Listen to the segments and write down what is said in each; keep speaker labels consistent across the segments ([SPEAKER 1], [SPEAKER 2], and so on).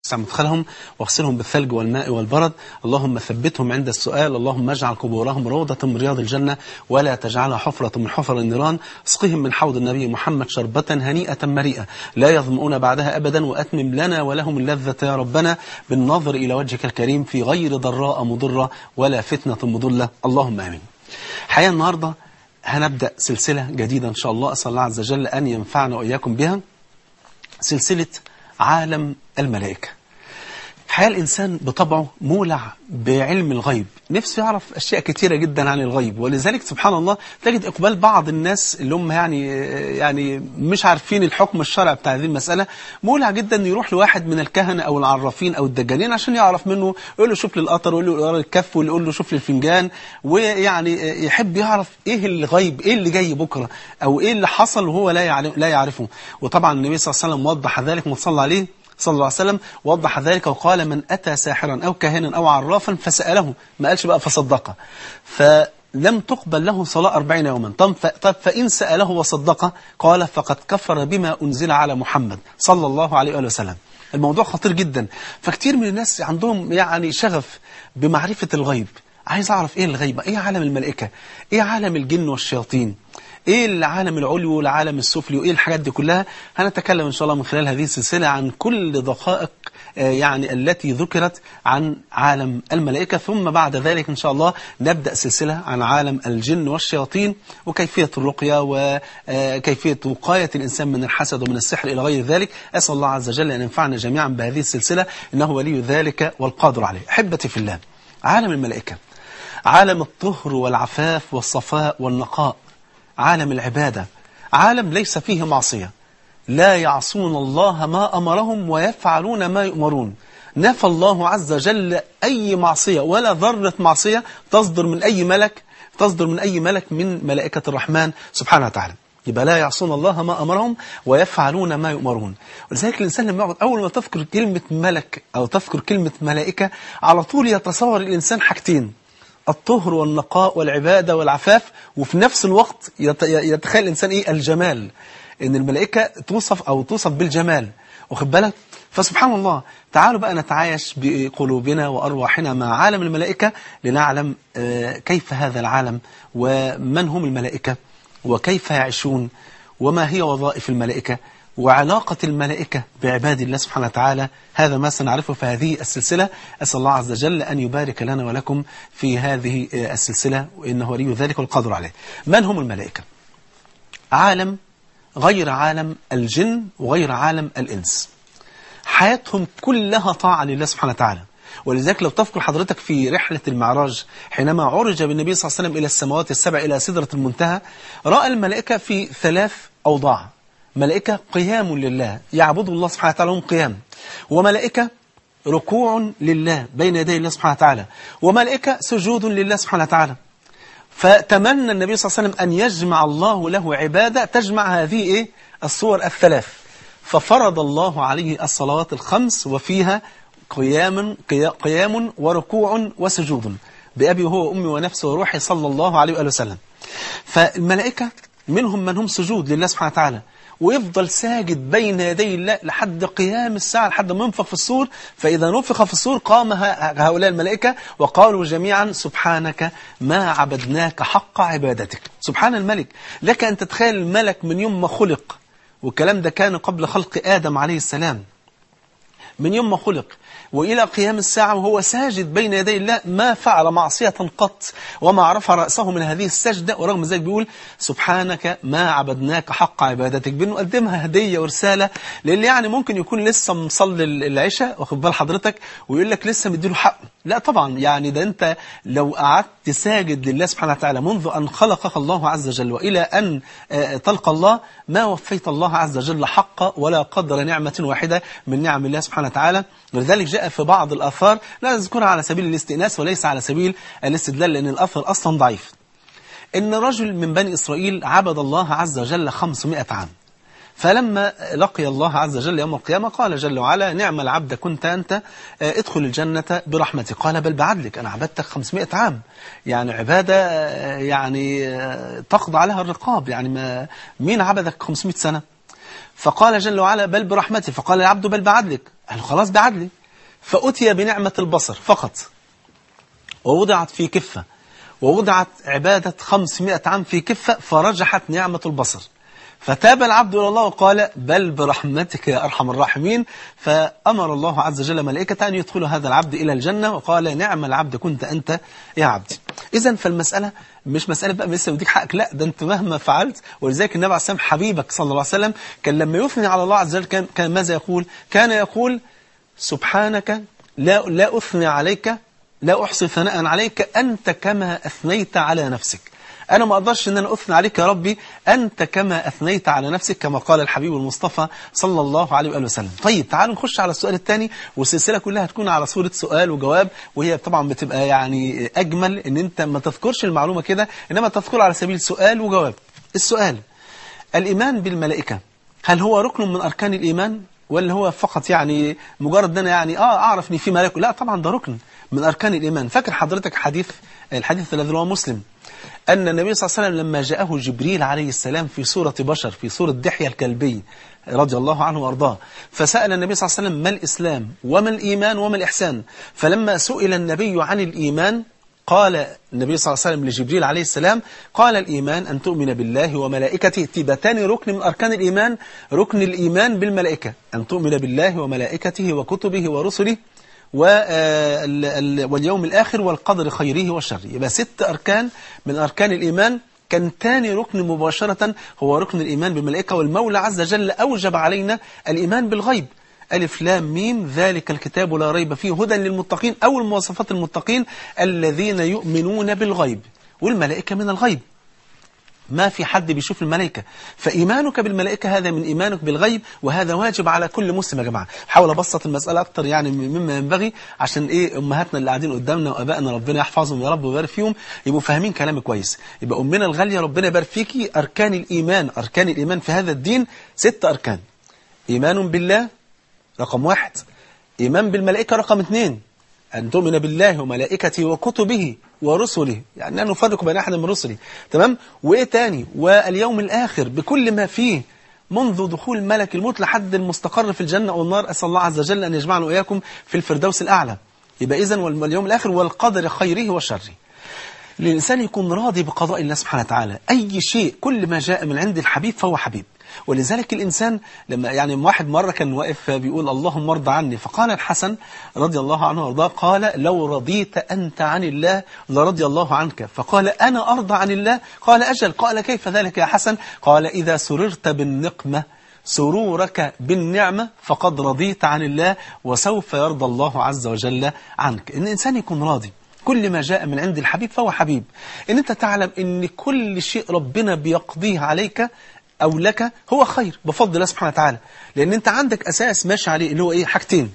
[SPEAKER 1] مدخلهم واغسلهم بالثلج والماء والبرد اللهم ثبتهم عند السؤال اللهم اجعل قبورهم روضة من رياض الجنة ولا تجعلها حفرة من حفر النيران اسقهم من حوض النبي محمد شربة هنيئة مريئة لا يظمؤون بعدها أبدا وأتمم لنا ولهم اللذة يا ربنا بالنظر إلى وجهك الكريم في غير ضراء مضرة ولا فتنة مضلة اللهم آمين حقيقة النهاردة هنبدأ سلسلة جديدة إن شاء الله أسأل الله عز وجل أن ينفعنا وإياكم بها سلسلة عالم الملائكة حياة الإنسان بطبعه مولع بعلم الغيب نفسه يعرف أشياء كثيرة جدا عن الغيب ولذلك سبحان الله تجد إقبال بعض الناس اللي هم يعني يعني مش عارفين الحكم الشرعي بتاع هذه المسألة مولع جدا يروح لواحد من الكهنة أو العرافين أو الدجالين عشان يعرف منه يقول له شوف لي القطر ويقول له يقرا الكف ويقول له شوف لي الفنجان ويعني يحب يعرف إيه الغيب إيه اللي جاي بكرة أو إيه اللي حصل وهو لا يعلم لا يعرفه وطبعا النبي صلى الله عليه وسلم وضح ذلك وصلى عليه صلى الله عليه وسلم وضح ذلك وقال من أتى ساحرا أو كاهنا أو عرافا فسأله ما قالش بقى فصدقه فلم تقبل له صلاة أربعين يوما طب, طب فإن سأله وصدقه قال فقد كفر بما أنزل على محمد صلى الله عليه وآله وسلم الموضوع خطير جدا فكتير من الناس عندهم يعني شغف بمعرفة الغيب عايز أعرف إيه الغيبة إيه عالم الملائكة إيه عالم الجن والشياطين ايه العالم العلوي والعالم السفلي وايه الحاجات دي كلها هنتكلم ان شاء الله من خلال هذه السلسلة عن كل دقائق يعني التي ذكرت عن عالم الملائكة ثم بعد ذلك إن شاء الله نبدأ سلسلة عن عالم الجن والشياطين وكيفية الرقية وكيفية وقاية الإنسان من الحسد ومن السحر إلى غير ذلك أسأل الله عز وجل أن ينفعنا جميعا بهذه السلسلة إنه ولي ذلك والقادر عليه أحبتي في الله عالم الملائكة عالم الطهر والعفاف والصفاء والنقاء عالم العبادة عالم ليس فيه معصية لا يعصون الله ما أمرهم ويفعلون ما يؤمرون نفى الله عز وجل أي معصية ولا ذرة معصية تصدر من أي ملك تصدر من أي ملك من ملائكة الرحمن سبحانه وتعالى يبقى لا يعصون الله ما أمرهم ويفعلون ما يؤمرون ولذلك الإنسان لما يقعد أول ما تذكر كلمة ملك أو تذكر كلمة ملائكة على طول يتصور الإنسان حاجتين الطهر والنقاء والعبادة والعفاف وفي نفس الوقت يتخيل الإنسان إيه الجمال إن الملائكة توصف أو توصف بالجمال واخد بالك فسبحان الله تعالوا بقى نتعايش بقلوبنا وأرواحنا مع عالم الملائكة لنعلم كيف هذا العالم ومن هم الملائكة وكيف يعيشون وما هي وظائف الملائكة وعلاقة الملائكة بعباد الله سبحانه وتعالى هذا ما سنعرفه في هذه السلسلة أسأل الله عز وجل أن يبارك لنا ولكم في هذه السلسلة وإنه ولي ذلك والقدر عليه من هم الملائكة؟ عالم غير عالم الجن وغير عالم الإنس حياتهم كلها طاعة لله سبحانه وتعالى ولذلك لو تذكر حضرتك في رحلة المعراج حينما عرج بالنبي صلى الله عليه وسلم إلى السماوات السبع إلى سدرة المنتهى رأى الملائكة في ثلاث أوضاع ملائكة قيام لله يعبدوا الله سبحانه وتعالى هم قيام وملائكة ركوع لله بين يدي الله سبحانه وتعالى وملائكة سجود لله سبحانه وتعالى فتمنى النبي صلى الله عليه وسلم أن يجمع الله له عبادة تجمع هذه إيه؟ الصور الثلاث ففرض الله عليه الصلوات الخمس وفيها قيام, قيام وركوع وسجود بأبي وهو وأمي ونفسي وروحي صلى الله عليه وآله وسلم فالملائكة منهم من هم سجود لله سبحانه وتعالى ويفضل ساجد بين يدي الله لحد قيام الساعة لحد ما ينفخ في الصور فإذا نفخ في الصور قام هؤلاء الملائكة وقالوا جميعا سبحانك ما عبدناك حق عبادتك سبحان الملك لك أن تتخيل الملك من يوم ما خلق والكلام ده كان قبل خلق آدم عليه السلام من يوم ما خلق وإلى قيام الساعة وهو ساجد بين يدي الله ما فعل معصية قط وما رفع رأسه من هذه السجدة ورغم ذلك بيقول سبحانك ما عبدناك حق عبادتك بنقدمها هدية ورسالة للي يعني ممكن يكون لسه مصلي العشاء واخد بال حضرتك ويقول لك لسه مديله حقه لا طبعا يعني ده أنت لو قعدت ساجد لله سبحانه وتعالى منذ أن خلقك الله عز وجل وإلى أن تلقى الله ما وفيت الله عز وجل حق ولا قدر نعمة واحدة من نعم الله سبحانه وتعالى ولذلك جاء في بعض الآثار لا نذكرها على سبيل الاستئناس وليس على سبيل الاستدلال لأن الأثر أصلا ضعيف إن رجل من بني إسرائيل عبد الله عز وجل 500 عام فلما لقي الله عز وجل يوم القيامة قال جل وعلا نعم العبد كنت أنت ادخل الجنة برحمتي قال بل بعدلك أنا عبدتك 500 عام يعني عبادة يعني تقضى عليها الرقاب يعني ما مين عبدك 500 سنة فقال جل وعلا بل برحمتي فقال العبد بل بعدلك قال خلاص بعدلي فأتي بنعمة البصر فقط ووضعت في كفة ووضعت عبادة 500 عام في كفة فرجحت نعمة البصر فتاب العبد إلى الله وقال بل برحمتك يا أرحم الراحمين فأمر الله عز وجل ملائكة أن يدخلوا هذا العبد إلى الجنة وقال نعم العبد كنت أنت يا عبدي إذا فالمسألة مش مسألة بقى لسه بديك حقك لا ده أنت مهما فعلت ولذلك النبي عليه السلام حبيبك صلى الله عليه وسلم كان لما يثني على الله عز وجل كان, كان ماذا يقول كان يقول سبحانك لا, لا أثني عليك لا أحصي ثناء عليك أنت كما أثنيت على نفسك أنا ما أقدرش أن أنا أثني عليك يا ربي أنت كما أثنيت على نفسك كما قال الحبيب المصطفى صلى الله عليه وآله وسلم طيب تعالوا نخش على السؤال الثاني والسلسلة كلها هتكون على صورة سؤال وجواب وهي طبعا بتبقى يعني أجمل أن أنت ما تذكرش المعلومة كده إنما تذكر على سبيل سؤال وجواب السؤال الإيمان بالملائكة هل هو ركن من أركان الإيمان ولا هو فقط يعني مجرد ان انا يعني اه اعرف ان في ملائكه لا طبعا ده ركن من اركان الايمان فاكر حضرتك حديث الحديث الذي رواه مسلم ان النبي صلى الله عليه وسلم لما جاءه جبريل عليه السلام في صوره بشر في صوره دحيه الكلبي رضي الله عنه وارضاه فسال النبي صلى الله عليه وسلم ما الاسلام وما الايمان وما الاحسان فلما سئل النبي عن الايمان قال النبي صلى الله عليه وسلم لجبريل عليه السلام قال الإيمان أن تؤمن بالله وملائكته تبتان ركن من أركان الإيمان ركن الإيمان بالملائكة أن تؤمن بالله وملائكته وكتبه ورسله واليوم الآخر والقدر خيره وشره يبقى ست أركان من أركان الإيمان كان تاني ركن مباشرة هو ركن الإيمان بالملائكة والمولى عز وجل أوجب علينا الإيمان بالغيب ألف لام ميم ذلك الكتاب لا ريب فيه هدى للمتقين أو المواصفات المتقين الذين يؤمنون بالغيب والملائكة من الغيب ما في حد بيشوف الملائكة فإيمانك بالملائكة هذا من إيمانك بالغيب وهذا واجب على كل مسلم يا جماعة حاول أبسط المسألة أكتر يعني مما ينبغي عشان إيه أمهاتنا اللي قاعدين قدامنا وأبائنا ربنا يحفظهم يا رب ويبارك فيهم يبقوا فاهمين كلامي كويس يبقى أمنا الغالية ربنا يبارك فيكي أركان الإيمان أركان الإيمان في هذا الدين ست أركان إيمان بالله رقم واحد إيمان بالملائكة رقم اثنين أن تؤمن بالله وملائكته وكتبه ورسله يعني لا نفرق بين أحد من رسله تمام وإيه تاني واليوم الآخر بكل ما فيه منذ دخول ملك الموت لحد المستقر في الجنة والنار أسأل الله عز وجل أن يجمعنا وإياكم في الفردوس الأعلى يبقى إذن واليوم الآخر والقدر خيره وشره الإنسان يكون راضي بقضاء الله سبحانه وتعالى أي شيء كل ما جاء من عند الحبيب فهو حبيب ولذلك الإنسان لما يعني واحد مرة كان واقف بيقول اللهم ارضى عني فقال الحسن رضي الله عنه وارضاه قال لو رضيت أنت عن الله لرضي الله عنك فقال أنا أرضى عن الله قال أجل قال كيف ذلك يا حسن قال إذا سررت بالنقمة سرورك بالنعمة فقد رضيت عن الله وسوف يرضى الله عز وجل عنك إن الإنسان يكون راضي كل ما جاء من عند الحبيب فهو حبيب إن أنت تعلم إن كل شيء ربنا بيقضيه عليك أو لك هو خير بفضل الله سبحانه وتعالى لأن أنت عندك أساس ماشي عليه اللي هو إيه حاجتين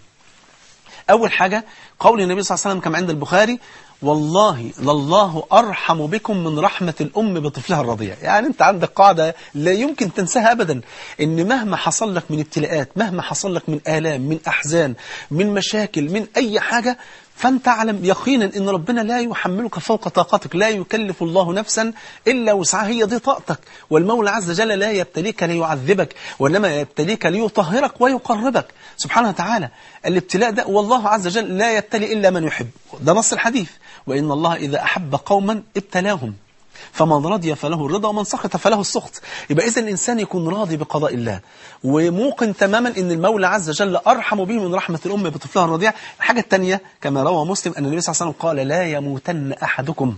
[SPEAKER 1] أول حاجة قول النبي صلى الله عليه وسلم كما عند البخاري والله لله أرحم بكم من رحمة الأم بطفلها الرضيع يعني أنت عندك قاعدة لا يمكن تنساها أبدا إن مهما حصل لك من ابتلاءات مهما حصل لك من آلام من أحزان من مشاكل من أي حاجة فأنت اعلم يقينا أن ربنا لا يحملك فوق طاقتك لا يكلف الله نفسا إلا وسعها هي دي طاقتك والمولى عز وجل لا يبتليك ليعذبك وإنما يبتليك ليطهرك ويقربك سبحانه وتعالى الابتلاء ده والله عز وجل لا يبتلي إلا من يحب ده نص الحديث وإن الله إذا أحب قوما ابتلاهم فمن رضي فله الرضا ومن سخط فله السخط يبقى إذا الإنسان يكون راضي بقضاء الله وموقن تماما أن المولى عز وجل أرحم به من رحمة الأم بطفلها الرضيع الحاجة الثانية كما روى مسلم أن النبي صلى الله عليه وسلم قال لا يموتن أحدكم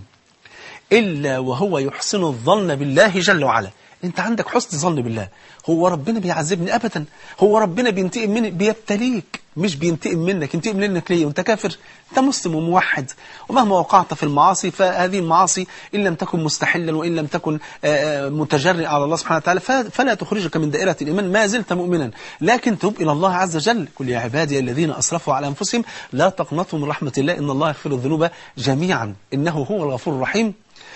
[SPEAKER 1] إلا وهو يحسن الظن بالله جل وعلا انت عندك حسن ظن بالله هو ربنا بيعذبني ابدا هو ربنا بينتقم مني بيبتليك مش بينتقم منك ينتقم منك ليه وانت كافر انت مسلم وموحد ومهما وقعت في المعاصي فهذه المعاصي ان لم تكن مستحلا وان لم تكن متجرئ على الله سبحانه وتعالى فلا تخرجك من دائره الايمان ما زلت مؤمنا لكن تب الى الله عز وجل قل يا عبادي الذين اسرفوا على انفسهم لا تقنطوا من رحمه الله ان الله يغفر الذنوب جميعا انه هو الغفور الرحيم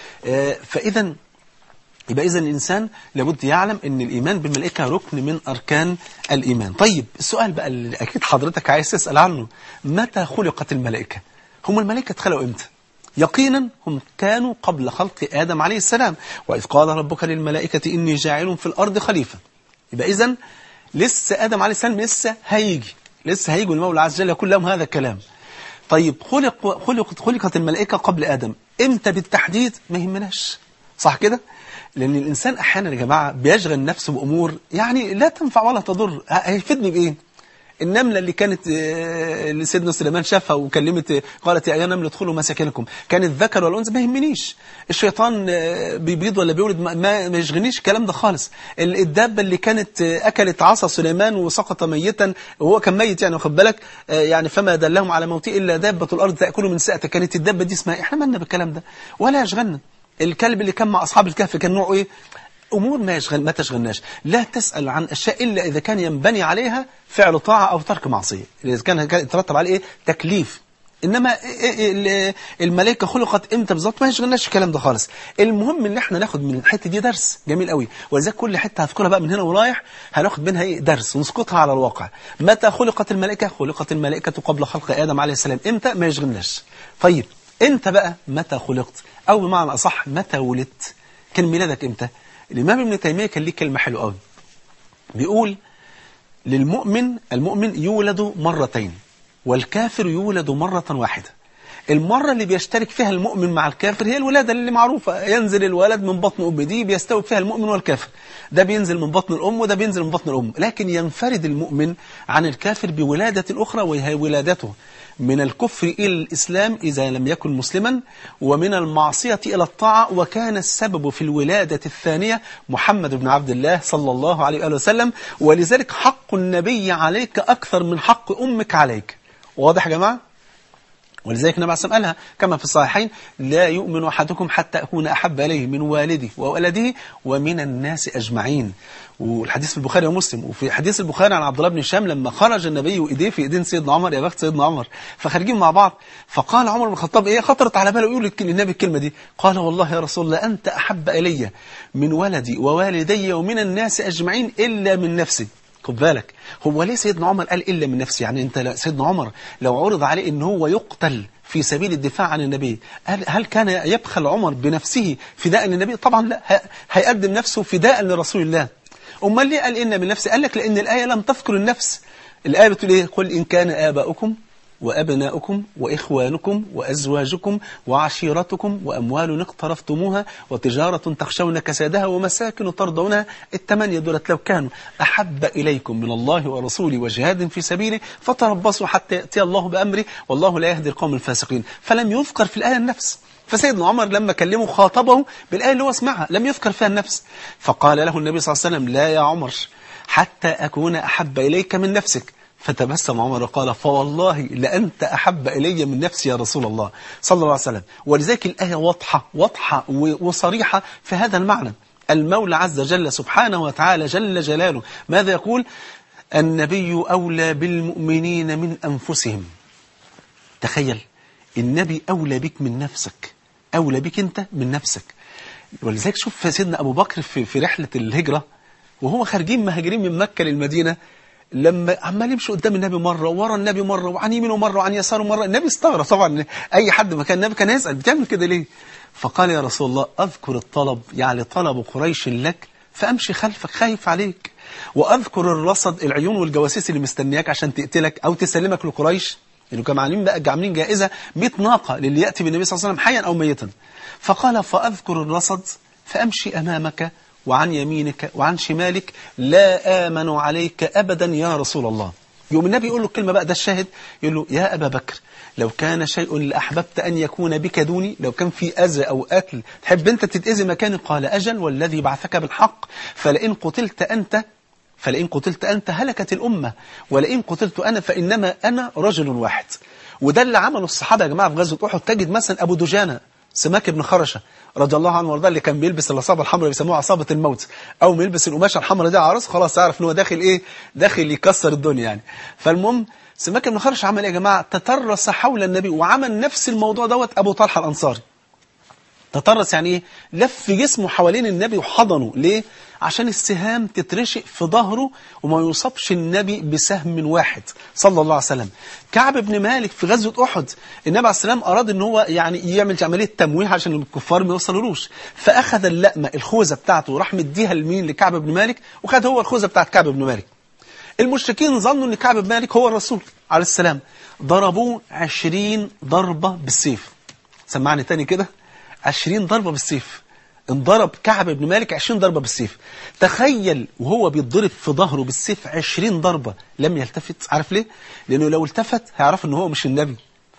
[SPEAKER 1] فاذا يبقى إذا الإنسان لابد يعلم أن الإيمان بالملائكة ركن من أركان الإيمان طيب السؤال بقى اللي أكيد حضرتك عايز تسأل عنه متى خلقت الملائكة هم الملائكة اتخلقوا إمتى يقينا هم كانوا قبل خلق آدم عليه السلام وإذ قال ربك للملائكة إني جاعل في الأرض خليفة يبقى إذا لسه آدم عليه السلام لسه هيجي لسه هيجوا المولى عز وجل يقول لهم هذا الكلام طيب خلق خلقت خلقت الملائكة قبل آدم امتى بالتحديد ما يهمناش صح كده لأن الإنسان أحيانا يا جماعة بيشغل نفسه بأمور يعني لا تنفع ولا تضر هيفيدني بإيه النملة اللي كانت آه، اللي سيدنا سليمان شافها وكلمت آه، قالت يا أيها النملة ادخلوا مساكنكم كانت ذكر ولا أنثى ما يهمنيش الشيطان آه، بيبيض ولا بيولد ما, ما ما يشغلنيش الكلام ده خالص ال- الدابة اللي كانت آه، أكلت عصا سليمان وسقط ميتا وهو كان ميت يعني واخد بالك آه، يعني فما دلهم على موته إلا دابة الأرض تأكل من سأته كانت الدابة دي اسمها إيه؟ إحنا مالنا بالكلام ده ولا يشغلنا الكلب اللي كان مع أصحاب الكهف كان نوعه إيه أمور ما يشغل ما تشغلناش لا تسأل عن أشياء إلا إذا كان ينبني عليها فعل طاعة أو ترك معصية إذا كان كان يترتب عليه إيه؟ تكليف إنما إيه- إيه- الملائكة خلقت إمتى بالظبط ما يشغلناش الكلام ده خالص المهم إن إحنا ناخد من الحتة دي درس جميل قوي ولذلك كل حتة هذكرها بقى من هنا ورايح هناخد منها إيه درس ونسقطها على الواقع متى خلقت الملائكة خلقت الملائكة قبل خلق آدم عليه السلام إمتى ما يشغلناش طيب أنت بقى متى خلقت أو بمعنى أصح متى ولدت كان ميلادك إمتى الإمام ابن تيمية كان ليه كلمة حلوة قوي بيقول للمؤمن المؤمن يولد مرتين والكافر يولد مرة واحدة المرة اللي بيشترك فيها المؤمن مع الكافر هي الولادة اللي معروفة ينزل الولد من بطن أم دي بيستوي فيها المؤمن والكافر ده بينزل من بطن الأم وده بينزل من بطن الأم لكن ينفرد المؤمن عن الكافر بولادة أخرى وهي ولادته من الكفر إلى الإسلام إذا لم يكن مسلما ومن المعصية إلى الطاعة وكان السبب في الولادة الثانية محمد بن عبد الله صلى الله عليه وآله وسلم ولذلك حق النبي عليك أكثر من حق أمك عليك واضح يا جماعة؟ ولذلك النبي عليه الصلاة والسلام قالها كما في الصحيحين لا يؤمن أحدكم حتى أكون أحب إليه من والده وولده ومن الناس أجمعين والحديث في البخاري ومسلم وفي حديث البخاري عن عبد الله بن هشام لما خرج النبي وإيديه في إيدين سيدنا عمر يا بخت سيدنا عمر فخارجين مع بعض فقال عمر بن الخطاب إيه خطرت على باله يقول للنبي الكلمة دي قال والله يا رسول الله أنت أحب إلي من ولدي ووالدي ومن الناس أجمعين إلا من نفسي خد بالك هو ليه سيدنا عمر قال إلا من نفسه يعني أنت لا- سيدنا عمر لو عرض عليه أن هو يقتل في سبيل الدفاع عن النبي هل, هل كان يبخل عمر بنفسه فداء للنبي طبعا لا ه- هيقدم نفسه فداء لرسول الله أمال ليه قال إن من نفسه قال لك لأن الآية لم تذكر النفس الآية بتقول إيه قل إن كان آباؤكم وأبناؤكم وإخوانكم وأزواجكم وعشيرتكم وأموال اقترفتموها وتجارة تخشون كسادها ومساكن ترضونها التمانية دولت لو كانوا أحب إليكم من الله ورسوله وجهاد في سبيله فتربصوا حتى يأتي الله بأمره والله لا يهدي القوم الفاسقين فلم يذكر في الآية النفس فسيدنا عمر لما كلمه خاطبه بالآية اللي هو اسمعها لم يذكر فيها النفس فقال له النبي صلى الله عليه وسلم لا يا عمر حتى أكون أحب إليك من نفسك فتبسم عمر وقال فوالله لأنت أحب إلي من نفسي يا رسول الله صلى الله عليه وسلم ولذلك الآية واضحة واضحة و- وصريحة في هذا المعنى المولى عز وجل سبحانه وتعالى جل جلاله ماذا يقول النبي أولى بالمؤمنين من أنفسهم تخيل النبي أولى بك من نفسك أولى بك أنت من نفسك ولذلك شوف سيدنا أبو بكر في, في رحلة الهجرة وهو خارجين مهاجرين من مكة للمدينة لما عمال يمشي قدام النبي مرة ورا النبي مرة وعن يمينه مرة وعن يساره مرة النبي استغرب طبعا أي حد مكان النبي كان يسأل بتعمل كده ليه فقال يا رسول الله أذكر الطلب يعني طلب قريش لك فأمشي خلفك خايف عليك وأذكر الرصد العيون والجواسيس اللي مستنياك عشان تقتلك أو تسلمك لقريش اللي كانوا عاملين بقى عاملين جائزة 100 ناقة للي يأتي بالنبي صلى الله عليه وسلم حيا أو ميتا فقال فأذكر الرصد فأمشي أمامك وعن يمينك وعن شمالك لا آمن عليك أبدا يا رسول الله يوم النبي يقول له الكلمة بقى ده الشاهد يقول له يا أبا بكر لو كان شيء لأحببت أن يكون بك دوني لو كان في أذى أو قتل تحب أنت تتأذي مكاني قال أجل والذي بعثك بالحق فلئن قتلت أنت فلئن قتلت أنت هلكت الأمة ولئن قتلت أنا فإنما أنا رجل واحد وده اللي عمله الصحابة يا جماعة في غزوة أحد تجد مثلا أبو دجانة سماك بن خرشة رضي الله عنه وارضاه اللي كان بيلبس العصابة الحمراء بيسموها عصابة الموت أو ما يلبس القماشة الحمراء دي على راسه خلاص تعرف إن هو داخل إيه داخل يكسر الدنيا يعني فالمهم سماك بن خرشة عمل إيه يا جماعة تترس حول النبي وعمل نفس الموضوع دوت أبو طلحة الأنصاري تطرس يعني ايه لف جسمه حوالين النبي وحضنه ليه عشان السهام تترشق في ظهره وما يصابش النبي بسهم واحد صلى الله عليه وسلم كعب بن مالك في غزوة أحد النبي عليه السلام أراد ان هو يعني يعمل عملية تمويه عشان الكفار ما يوصلولوش فأخذ اللقمة الخوذة بتاعته وراح مديها لمين لكعب بن مالك وخد هو الخوذة بتاعت كعب بن مالك المشركين ظنوا ان كعب بن مالك هو الرسول عليه السلام ضربوه عشرين ضربة بالسيف سمعني تاني كده عشرين ضربة بالسيف انضرب كعب بن مالك 20 ضربة بالسيف تخيل وهو بيتضرب في ظهره بالسيف 20 ضربة لم يلتفت عارف ليه لانه لو التفت هيعرف ان هو مش النبي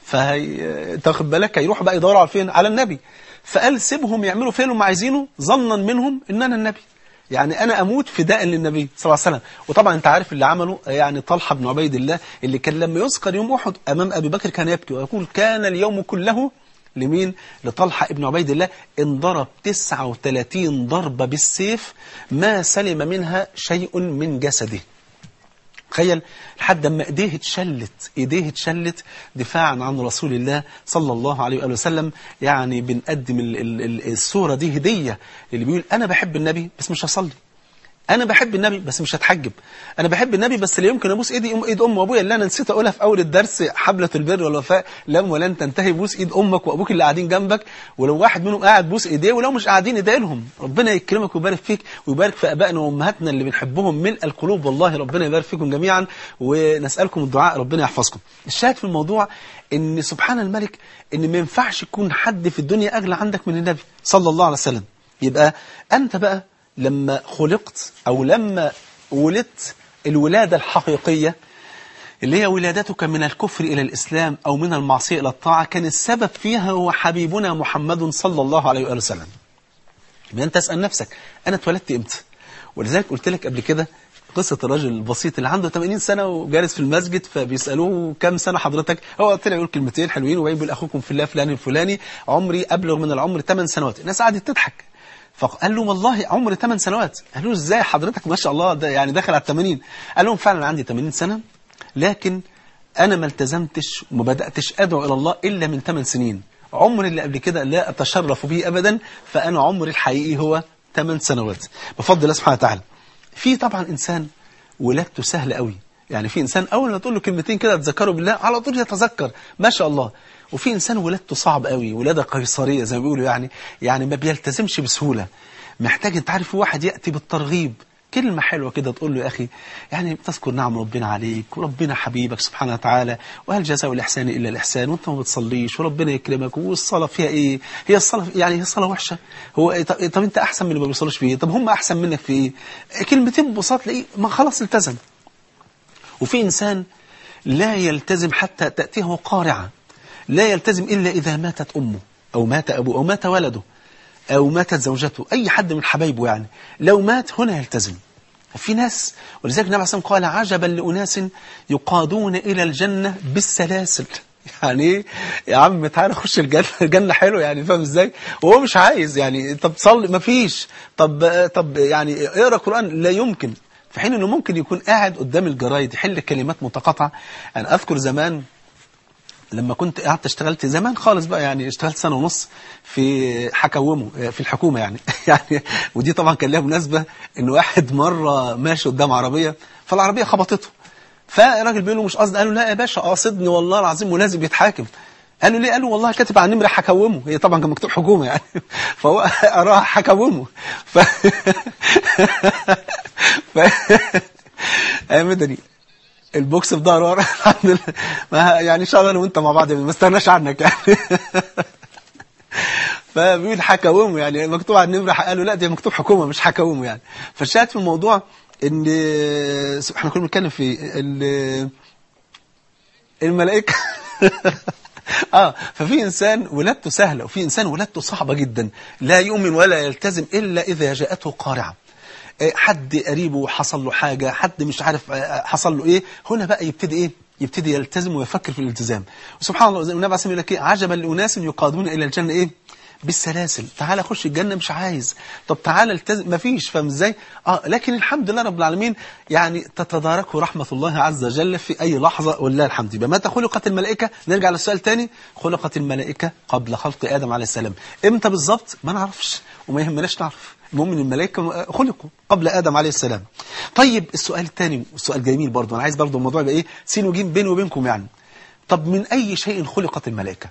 [SPEAKER 1] فهي تاخد بالك هيروحوا بقى يدوروا على فين على النبي فقال سيبهم يعملوا فين هم عايزينه ظنا منهم ان انا النبي يعني انا اموت فداء للنبي صلى الله عليه وسلم وطبعا انت عارف اللي عمله يعني طلحه بن عبيد الله اللي كان لما يذكر يوم احد امام ابي بكر كان يبكي ويقول كان اليوم كله لمين لطلحة ابن عبيد الله انضرب 39 ضربة بالسيف ما سلم منها شيء من جسده تخيل لحد ما ايديه اتشلت ايديه اتشلت دفاعا عن رسول الله صلى الله عليه وآله وسلم يعني بنقدم ال ال ال الصورة دي هدية اللي بيقول انا بحب النبي بس مش هصلي انا بحب النبي بس مش هتحجب انا بحب النبي بس لا يمكن ابوس ايدي ام ايد ام وابويا اللي انا نسيت اقولها في اول الدرس حبلة البر والوفاء لم ولن تنتهي بوس ايد امك وابوك اللي قاعدين جنبك ولو واحد منهم قاعد بوس ايديه ولو مش قاعدين ادعي لهم ربنا يكرمك ويبارك فيك ويبارك في ابائنا وامهاتنا اللي بنحبهم ملء القلوب والله ربنا يبارك فيكم جميعا ونسالكم الدعاء ربنا يحفظكم الشاهد في الموضوع ان سبحان الملك ان ما ينفعش يكون حد في الدنيا اغلى عندك من النبي صلى الله عليه وسلم يبقى انت بقى لما خلقت أو لما ولدت الولادة الحقيقية اللي هي ولادتك من الكفر إلى الإسلام أو من المعصية إلى الطاعة كان السبب فيها هو حبيبنا محمد صلى الله عليه وآله وسلم يبقى أنت تسأل نفسك أنا اتولدت إمتى ولذلك قلت لك قبل كده قصة الراجل البسيط اللي عنده 80 سنة وجالس في المسجد فبيسألوه كم سنة حضرتك هو طلع يقول كلمتين حلوين وبعدين بيقول أخوكم في الله فلان الفلاني عمري أبلغ من العمر 8 سنوات الناس قعدت تضحك فقال له والله عمري 8 سنوات قال له ازاي حضرتك ما شاء الله ده يعني دخل على 80 قال لهم فعلا عندي 80 سنة لكن أنا ما التزمتش وما بدأتش أدعو إلى الله إلا من 8 سنين عمري اللي قبل كده لا أتشرف به أبدا فأنا عمري الحقيقي هو 8 سنوات بفضل الله سبحانه وتعالى في طبعا إنسان ولادته سهلة قوي يعني في إنسان أول ما تقول له كلمتين كده تذكره بالله على طول يتذكر ما شاء الله وفي إنسان ولادته صعب قوي ولادة قيصرية زي ما بيقولوا يعني يعني ما بيلتزمش بسهولة محتاج انت عارف واحد يأتي بالترغيب كلمة حلوة كده تقول له يا أخي يعني تذكر نعم ربنا عليك وربنا حبيبك سبحانه وتعالى وهل جزاء الإحسان إلا الإحسان وانت ما بتصليش وربنا يكرمك والصلاة فيها إيه هي الصلاة يعني هي الصلاة وحشة هو طب انت أحسن من اللي ما بيصلوش فيه طب هم أحسن منك في إيه كلمتين ببساطة تلاقيه ما خلاص التزم وفي إنسان لا يلتزم حتى تأتيه قارعة لا يلتزم إلا إذا ماتت أمه أو مات أبوه أو مات ولده أو ماتت زوجته أي حد من حبايبه يعني لو مات هنا يلتزم في ناس ولذلك النبي عليه الصلاة قال عجبا لأناس يقادون إلى الجنة بالسلاسل يعني ايه يا عم تعالى خش الجنة الجنة حلو يعني فاهم ازاي وهو مش عايز يعني طب صلي مفيش طب طب يعني اقرا قرآن لا يمكن في حين انه ممكن يكون قاعد قدام الجرايد يحل كلمات متقاطعه انا اذكر زمان لما كنت قعدت اشتغلت زمان خالص بقى يعني اشتغلت سنة ونص في حكومه في الحكومة يعني يعني ودي طبعا كان لها مناسبة ان واحد مرة ماشي قدام عربية فالعربية خبطته فالراجل بيقول له مش قصدي قال له لا يا باشا قاصدني والله العظيم ولازم يتحاكم قال له ليه قال له والله كاتب على النمرة حكومه هي طبعا كان مكتوب حكومة يعني فهو قراها حكومه ف... ف... يا مدني البوكس في ظهره ورا الحمد لله ما يعني ان شاء الله انا وانت مع بعض ما استغناش عنك يعني فبيقول حكومه يعني مكتوب على النمره قالوا لا دي مكتوب حكومه مش حكومه يعني فالشاهد في الموضوع ان احنا كنا بنتكلم في الملائكه اه ففي انسان ولادته سهله وفي انسان ولادته صعبه جدا لا يؤمن ولا يلتزم الا اذا جاءته قارعه حد قريبه حصل له حاجة حد مش عارف حصل له ايه هنا بقى يبتدي ايه يبتدي يلتزم ويفكر في الالتزام وسبحان الله النبي عليه الصلاه لك ايه عجبا لاناس يقادون الى الجنه ايه بالسلاسل تعالى خش الجنه مش عايز طب تعالى التزم مفيش فاهم ازاي اه لكن الحمد لله رب العالمين يعني تتداركه رحمه الله عز وجل في اي لحظه ولله الحمد يبقى متى خلقت الملائكه نرجع للسؤال تاني خلقت الملائكه قبل خلق ادم عليه السلام امتى بالظبط ما نعرفش وما يهمناش نعرف المهم ان الملائكه خلقوا قبل ادم عليه السلام طيب السؤال الثاني السؤال جميل برضه انا عايز برضه الموضوع يبقى ايه سين وجيم بيني وبينكم يعني طب من اي شيء خلقت الملائكه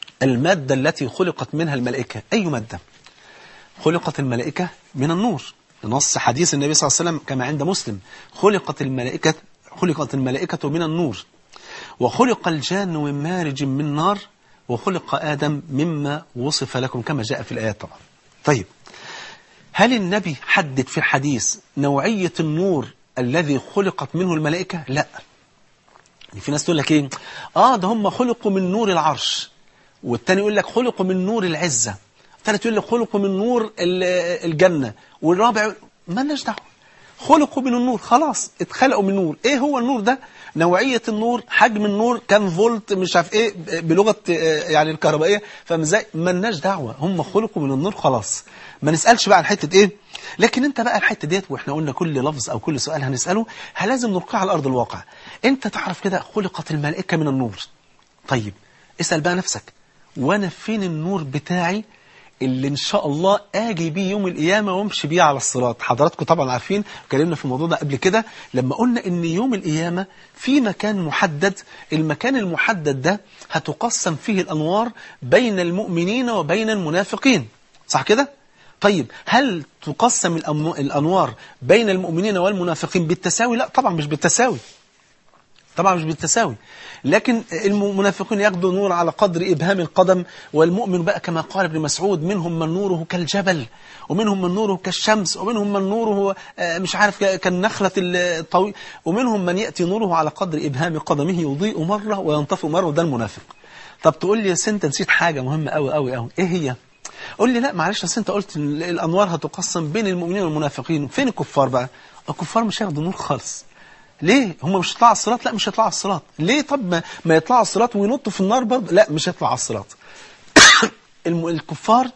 [SPEAKER 1] الماده التي خلقت منها الملائكه اي ماده خلقت الملائكه من النور نص حديث النبي صلى الله عليه وسلم كما عند مسلم خلقت الملائكة خلقت الملائكة من النور وخلق الجان من مارج من نار وخلق آدم مما وصف لكم كما جاء في الآيات طبعا طيب هل النبي حدد في الحديث نوعية النور الذي خلقت منه الملائكة لا يعني في ناس تقول لك ايه اه ده هم خلقوا من نور العرش والتاني يقول لك خلقوا من نور العزة الثالث يقول لك خلقوا من نور الجنة والرابع ما لناش دعوه خلقوا من النور خلاص اتخلقوا من نور ايه هو النور ده نوعية النور حجم النور كام فولت مش عارف ايه بلغة يعني الكهربائية فاهم ازاي مالناش دعوة هم خلقوا من النور خلاص ما نسألش بقى عن حتة ايه لكن انت بقى الحتة ديت واحنا قلنا كل لفظ او كل سؤال هنسأله لازم نلقيه على ارض الواقع انت تعرف كده خلقت الملائكة من النور طيب اسأل بقى نفسك وانا فين النور بتاعي اللي ان شاء الله اجي بيه يوم القيامه وامشي بيه على الصراط حضراتكم طبعا عارفين اتكلمنا في الموضوع ده قبل كده لما قلنا ان يوم القيامه في مكان محدد المكان المحدد ده هتقسم فيه الانوار بين المؤمنين وبين المنافقين صح كده طيب هل تقسم الانوار بين المؤمنين والمنافقين بالتساوي لا طبعا مش بالتساوي طبعا مش بالتساوي لكن المنافقون ياخذوا نور على قدر إبهام القدم والمؤمن بقى كما قال ابن مسعود منهم من نوره كالجبل ومنهم من نوره كالشمس ومنهم من نوره مش عارف كالنخلة الطويل ومنهم من يأتي نوره على قدر إبهام قدمه يضيء مرة وينطفئ مرة وده المنافق طب تقول لي يا انت نسيت حاجة مهمة قوي قوي قوي ايه هي قول لي لا معلش بس انت قلت الانوار هتقسم بين المؤمنين والمنافقين فين الكفار بقى الكفار مش هياخدوا نور خالص ليه هم مش هيطلعوا على الصراط لا مش هيطلعوا على الصراط ليه طب ما, ما يطلعوا على الصراط وينطوا في النار برضه لا مش هيطلعوا على الصراط الكفار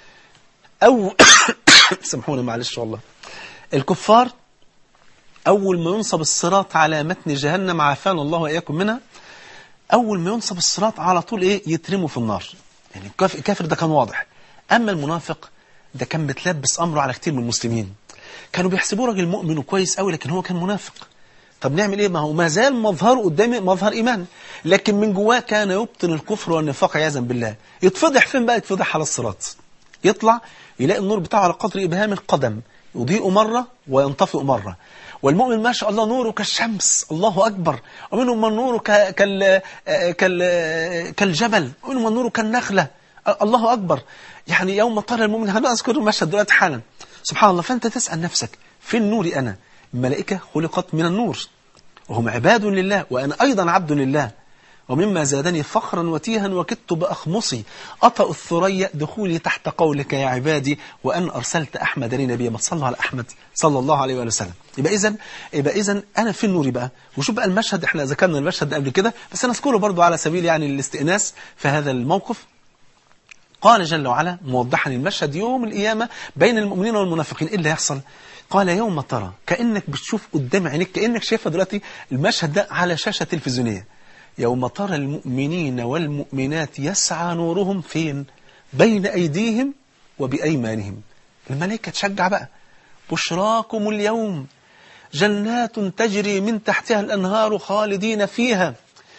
[SPEAKER 1] او سامحوني معلش والله الكفار اول ما ينصب الصراط على متن جهنم عافانا الله واياكم منها اول ما ينصب الصراط على طول ايه يترموا في النار يعني الكافر ده كان واضح اما المنافق ده كان متلبس امره على كتير من المسلمين كانوا بيحسبوه راجل مؤمن وكويس قوي لكن هو كان منافق طب نعمل ايه ما هو ما زال مظهره قدامي مظهر ايمان لكن من جواه كان يبطن الكفر والنفاق عياذا بالله يتفضح فين بقى يتفضح على الصراط يطلع يلاقي النور بتاعه على قدر ابهام القدم يضيء مرة وينطفئ مرة والمؤمن ما شاء الله نوره كالشمس الله أكبر ومنهم من نوره كال كال كالجبل ومنهم من نوره كالنخلة الله أكبر يعني يوم ترى المؤمن هنذكر المشهد دلوقتي حالا سبحان الله فأنت تسأل نفسك فين نوري أنا الملائكة خلقت من النور وهم عباد لله وأنا أيضا عبد لله ومما زادني فخرا وتيها وكدت بأخمصي أطأ الثريا دخولي تحت قولك يا عبادي وأن أرسلت أحمد لي نبيا ما تصلوا على أحمد صلى الله عليه وآله وسلم يبقى إذن يبقى إذن أنا في النور بقى وشوف بقى المشهد إحنا ذكرنا المشهد ده قبل كده بس أنا أذكره برضو على سبيل يعني الاستئناس في هذا الموقف قال جل وعلا موضحا المشهد يوم القيامة بين المؤمنين والمنافقين إيه اللي هيحصل قال يوم ترى كأنك بتشوف قدام عينيك كأنك شايفها دلوقتي المشهد ده على شاشة تلفزيونية يوم ترى المؤمنين والمؤمنات يسعى نورهم فين بين أيديهم وبأيمانهم الملائكة تشجع بقى بشراكم اليوم جنات تجري من تحتها الأنهار خالدين فيها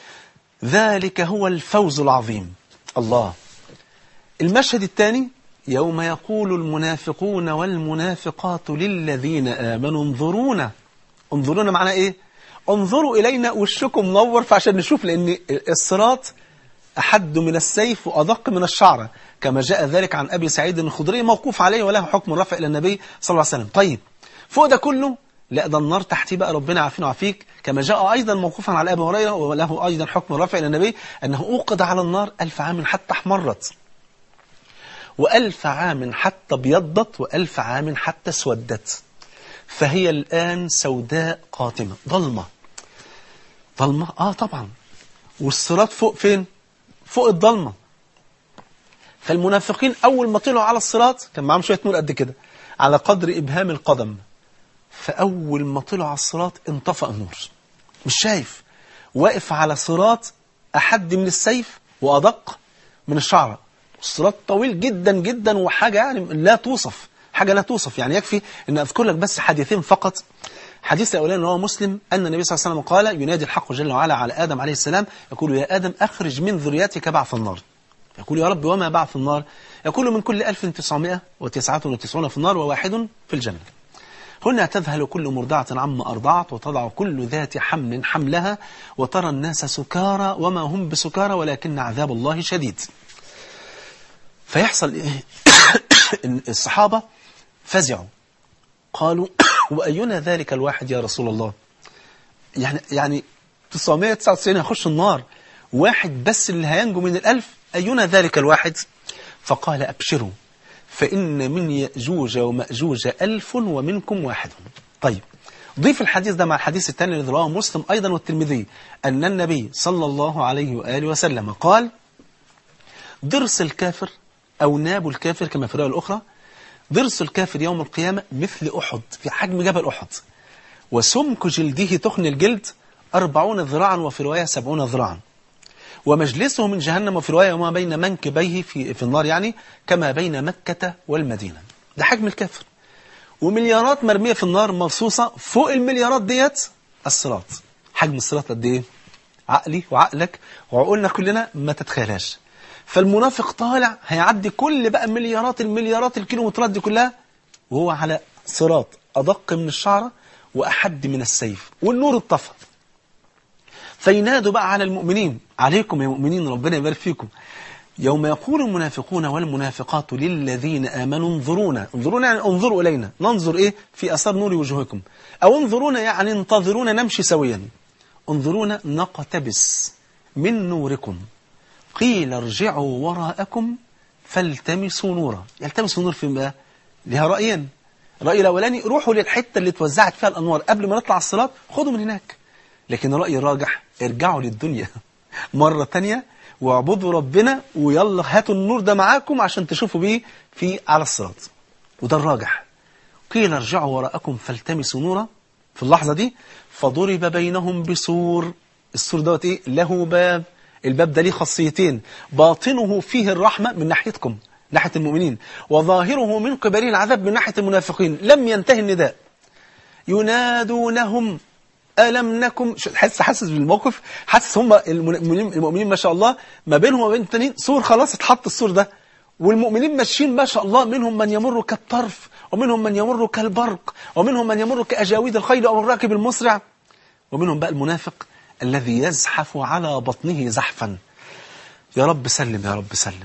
[SPEAKER 1] ذلك هو الفوز العظيم الله المشهد الثاني يوم يقول المنافقون والمنافقات للذين آمنوا انظرونا انظرونا معنا ايه انظروا إلينا وشكم منور فعشان نشوف لأن الصراط أحد من السيف وأدق من الشعرة كما جاء ذلك عن أبي سعيد الخضري موقوف عليه وله حكم الرفع إلى النبي صلى الله عليه وسلم طيب فوق ده كله لا ده النار تحتيه بقى ربنا عافينا وعافيك كما جاء أيضا موقوفا على أبي هريرة وله أيضا حكم الرفع إلى النبي أنه أوقد على النار ألف عام حتى احمرت وألف عام حتى ابيضت وألف عام حتى اسودت فهي الآن سوداء قاتمة ظلمة ظلمة آه طبعا والصراط فوق فين فوق الظلمة فالمنافقين أول ما طلعوا على الصراط كان معاهم شوية نور قد كده على قدر إبهام القدم فأول ما طلعوا على الصراط انطفأ النور مش شايف واقف على صراط أحد من السيف وأدق من الشعرة الصراط طويل جدا جدا وحاجة يعني لا توصف حاجة لا توصف يعني يكفي أن أذكر لك بس حديثين فقط حديث الأولاني رواه مسلم أن النبي صلى الله عليه وسلم قال ينادي الحق جل وعلا على آدم عليه السلام يقول يا آدم أخرج من ذريتك بعث النار يقول يا رب وما بعث النار يقول من كل 1999 في النار وواحد في الجنة هنا تذهل كل مرضعة عما أرضعت وتضع كل ذات حمل حملها وترى الناس سكارى وما هم بسكارى ولكن عذاب الله شديد فيحصل إيه؟ إن الصحابة فزعوا قالوا وأينا ذلك الواحد يا رسول الله يعني يعني 999 هيخش النار واحد بس اللي هينجو من الألف أينا ذلك الواحد فقال أبشروا فإن من يأجوج ومأجوج ألف ومنكم واحد طيب ضيف الحديث ده مع الحديث الثاني الذي رواه مسلم أيضا والترمذي أن النبي صلى الله عليه وآله وسلم قال ضرس الكافر أو ناب الكافر كما في الرواية الأخرى ضرس الكافر يوم القيامة مثل أحد في حجم جبل أحد وسمك جلده تخن الجلد أربعون ذراعا وفي رواية سبعون ذراعا ومجلسه من جهنم وفي رواية وما بين منكبيه في, في النار يعني كما بين مكة والمدينة ده حجم الكافر ومليارات مرمية في النار مرصوصة فوق المليارات ديت الصراط حجم الصراط قد ايه عقلي وعقلك وعقولنا كلنا ما تتخيلهاش فالمنافق طالع هيعدي كل بقى مليارات المليارات الكيلومترات دي كلها وهو على صراط أدق من الشعرة وأحد من السيف والنور اتطفى فينادوا بقى على المؤمنين عليكم يا مؤمنين ربنا يبارك فيكم يوم يقول المنافقون والمنافقات للذين آمنوا انظرونا انظرونا يعني انظروا إلينا ننظر إيه في أثار نور وجوهكم أو انظرونا يعني انتظرونا نمشي سويا انظرونا نقتبس من نوركم قيل ارجعوا وراءكم فالتمسوا نورا يلتمسوا نور فين بقى لها رأيين الرأي الأولاني روحوا للحتة اللي توزعت فيها الأنوار قبل ما نطلع الصلاة خدوا من هناك لكن الرأي الراجح ارجعوا للدنيا مرة تانية واعبدوا ربنا ويلا هاتوا النور ده معاكم عشان تشوفوا بيه في على الصراط وده الراجح قيل ارجعوا وراءكم فالتمسوا نورا في اللحظة دي فضرب بينهم بسور السور دوت ايه له باب الباب ده ليه خاصيتين باطنه فيه الرحمة من ناحيتكم ناحية المؤمنين وظاهره من قبله العذاب من ناحية المنافقين لم ينتهي النداء ينادونهم ألم نكن حاسس حاسس بالموقف حاسس هم المؤمنين, المؤمنين ما شاء الله ما بينهم وما بين التانيين سور خلاص اتحط السور ده والمؤمنين ماشيين ما شاء الله منهم من يمر كالطرف ومنهم من يمر كالبرق ومنهم من يمر كأجاويد الخيل أو الراكب المسرع ومنهم بقى المنافق الذي يزحف على بطنه زحفا يا رب سلم يا رب سلم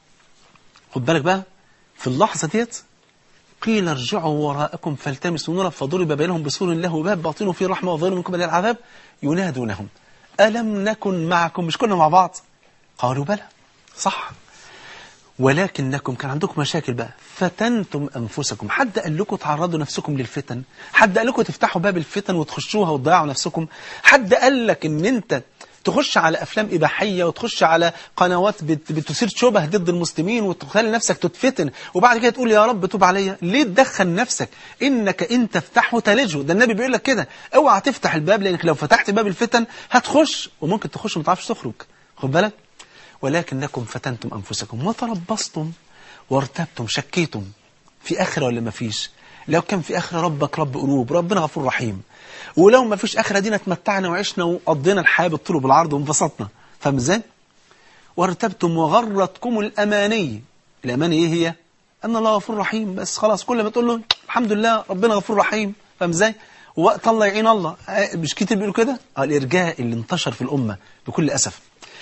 [SPEAKER 1] خد بالك بقى في اللحظة ديت قيل ارجعوا وراءكم فالتمسوا نورا فضرب بينهم بسور له باب باطنه فيه رحمة وظاهره من قبل العذاب ينادونهم ألم نكن معكم مش كنا مع بعض قالوا بلى صح ولكنكم كان عندكم مشاكل بقى فتنتم أنفسكم حد قال لكم تعرضوا نفسكم للفتن حد قال لكم تفتحوا باب الفتن وتخشوها وتضيعوا نفسكم حد قال لك ان انت تخش على أفلام إباحية وتخش على قنوات بت بتثير شبه ضد المسلمين وتخلي نفسك تتفتن وبعد كده تقول يا رب توب عليا ليه تدخل نفسك إنك إن تفتحه تلجه ده النبي بيقول لك كده اوعى تفتح الباب لأنك لو فتحت باب الفتن هتخش وممكن تخش وما تعرفش تخرج خد بالك ولكنكم فتنتم أنفسكم وتربصتم وارتبتم شكيتم في آخرة ولا ما فيش لو كان في آخرة ربك رب قلوب ربنا غفور رحيم ولو ما فيش آخرة دينا اتمتعنا وعشنا وقضينا الحياة بالطول بالعرض وانبسطنا فاهم ازاي؟ وارتبتم وغرتكم الأماني الأماني ايه هي؟ أن الله غفور رحيم بس خلاص كل ما تقول له الحمد لله ربنا غفور رحيم فاهم ازاي؟ وقت الله يعين الله مش كتير بيقولوا كده؟ الإرجاء اللي انتشر في الأمة بكل أسف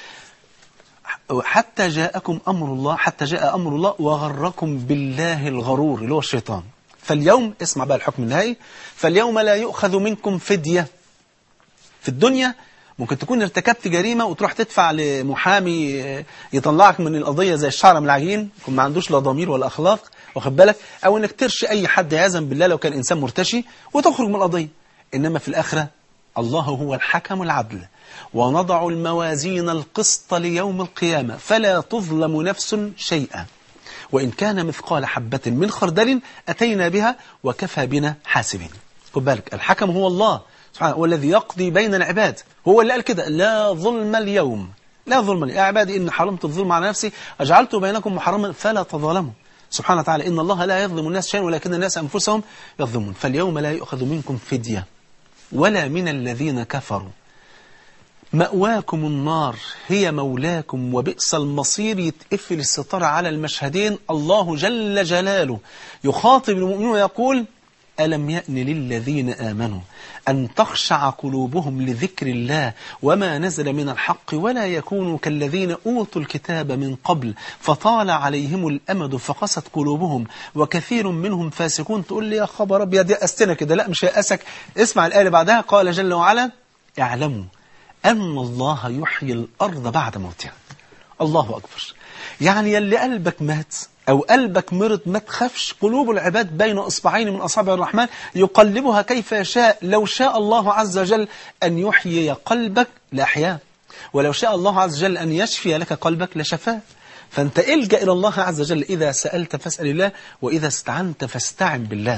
[SPEAKER 1] حتى جاءكم أمر الله حتى جاء أمر الله وغركم بالله الغرور اللي هو الشيطان فاليوم اسمع بقى الحكم النهائي فاليوم لا يؤخذ منكم فدية في الدنيا ممكن تكون ارتكبت جريمة وتروح تدفع لمحامي يطلعك من القضية زي الشعر من العجين يكون ما عندوش لا ضمير ولا أخلاق واخد بالك أو إنك ترشي أي حد عياذا بالله لو كان إنسان مرتشي وتخرج من القضية إنما في الآخرة الله هو الحكم العدل ونضع الموازين القسط ليوم القيامة فلا تظلم نفس شيئا وإن كان مثقال حبة من خردل أتينا بها وكفى بنا حاسبين خد بالك الحكم هو الله سبحانه هو الذي يقضي بين العباد هو اللي قال كده لا ظلم اليوم لا ظلم اليوم يا عبادي إن حرمت الظلم على نفسي أجعلت بينكم محرما فلا تظلموا سبحانه وتعالى إن الله لا يظلم الناس شيئا ولكن الناس أنفسهم يظلمون فاليوم لا يؤخذ منكم فدية ولا من الذين كفروا مأواكم النار هي مولاكم وبئس المصير يتقفل الستار على المشهدين الله جل جلاله يخاطب المؤمنين ويقول ألم يأن للذين آمنوا أن تخشع قلوبهم لذكر الله وما نزل من الحق ولا يكونوا كالذين أوتوا الكتاب من قبل فطال عليهم الأمد فقست قلوبهم وكثير منهم فاسقون تقول لي يا خبر أبيض يأستنا كده لا مش يأسك اسمع الآية بعدها قال جل وعلا اعلموا أن الله يحيي الأرض بعد موتها الله أكبر يعني يلي قلبك مات أو قلبك مرض ما تخافش قلوب العباد بين إصبعين من أصابع الرحمن يقلبها كيف يشاء لو شاء الله عز وجل أن يحيي قلبك لأحياه ولو شاء الله عز وجل أن يشفي لك قلبك لشفاه فأنت الجأ إلى الله عز وجل إذا سألت فاسأل الله وإذا استعنت فاستعن بالله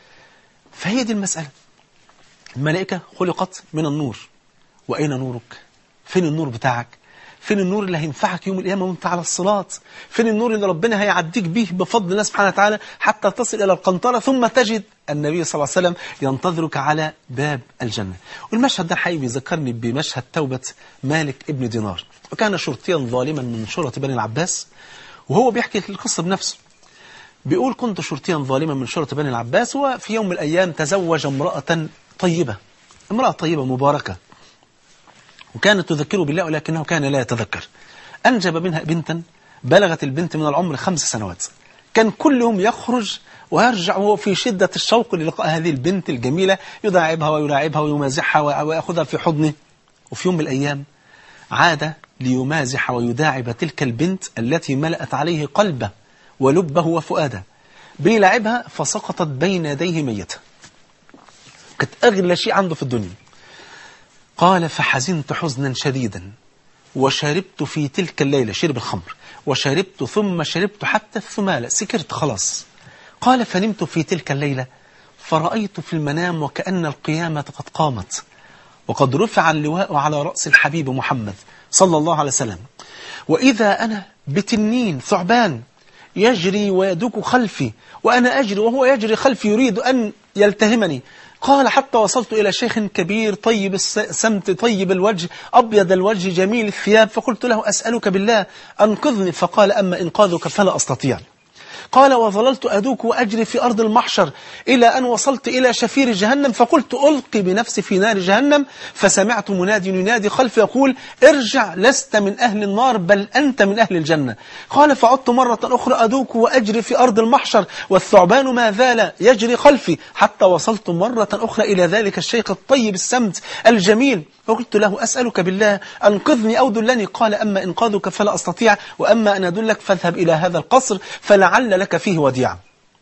[SPEAKER 1] فهي دي المسألة الملائكة خلقت من النور وأين نورك؟ فين النور بتاعك؟ فين النور اللي هينفعك يوم القيامة وانت على الصراط فين النور اللي ربنا هيعديك به بفضل الله سبحانه وتعالى حتى تصل إلى القنطرة ثم تجد النبي صلى الله عليه وسلم ينتظرك على باب الجنة والمشهد ده حقيقي بيذكرني بمشهد توبة مالك ابن دينار وكان شرطيا ظالما من شرطة بني العباس وهو بيحكي القصة بنفسه بيقول كنت شرطيا ظالما من شرطة بني العباس وفي يوم من الأيام تزوج امرأة طيبة امرأة طيبة مباركة وكانت تذكره بالله ولكنه كان لا يتذكر أنجب منها بنتا بلغت البنت من العمر خمس سنوات كان كل يوم يخرج ويرجع وهو في شدة الشوق للقاء هذه البنت الجميلة يداعبها ويلاعبها ويمازحها ويأخذها في حضنه وفي يوم من الأيام عاد ليمازح ويداعب تلك البنت التي ملأت عليه قلبه ولبه وفؤاده بيلعبها فسقطت بين يديه ميتة كانت أغلى شيء عنده في الدنيا قال فحزنت حزنا شديدا وشربت في تلك الليلة شرب الخمر وشربت ثم شربت حتى الثمالة سكرت خلاص قال فنمت في تلك الليلة فرأيت في المنام وكأن القيامة قد قامت وقد رفع اللواء على رأس الحبيب محمد صلى الله عليه وسلم وإذا أنا بتنين ثعبان يجري ويدك خلفي وأنا أجري وهو يجري خلفي يريد أن يلتهمني قال حتى وصلت إلى شيخ كبير طيب السمت طيب الوجه أبيض الوجه جميل الثياب فقلت له أسألك بالله أنقذني فقال أما إنقاذك فلا أستطيع قال وظللت أدوك وأجري في أرض المحشر إلى أن وصلت إلى شفير جهنم فقلت ألقي بنفسي في نار جهنم فسمعت منادي ينادي خلفي يقول ارجع لست من أهل النار بل أنت من أهل الجنة قال فعدت مرة أخرى أدوك وأجري في أرض المحشر والثعبان ما زال يجري خلفي حتى وصلت مرة أخرى إلى ذلك الشيخ الطيب السمت الجميل فقلت له أسألك بالله أنقذني أو دلني قال أما إنقاذك فلا أستطيع وأما أن أدلك فاذهب إلى هذا القصر فلعل لك فيه وديعة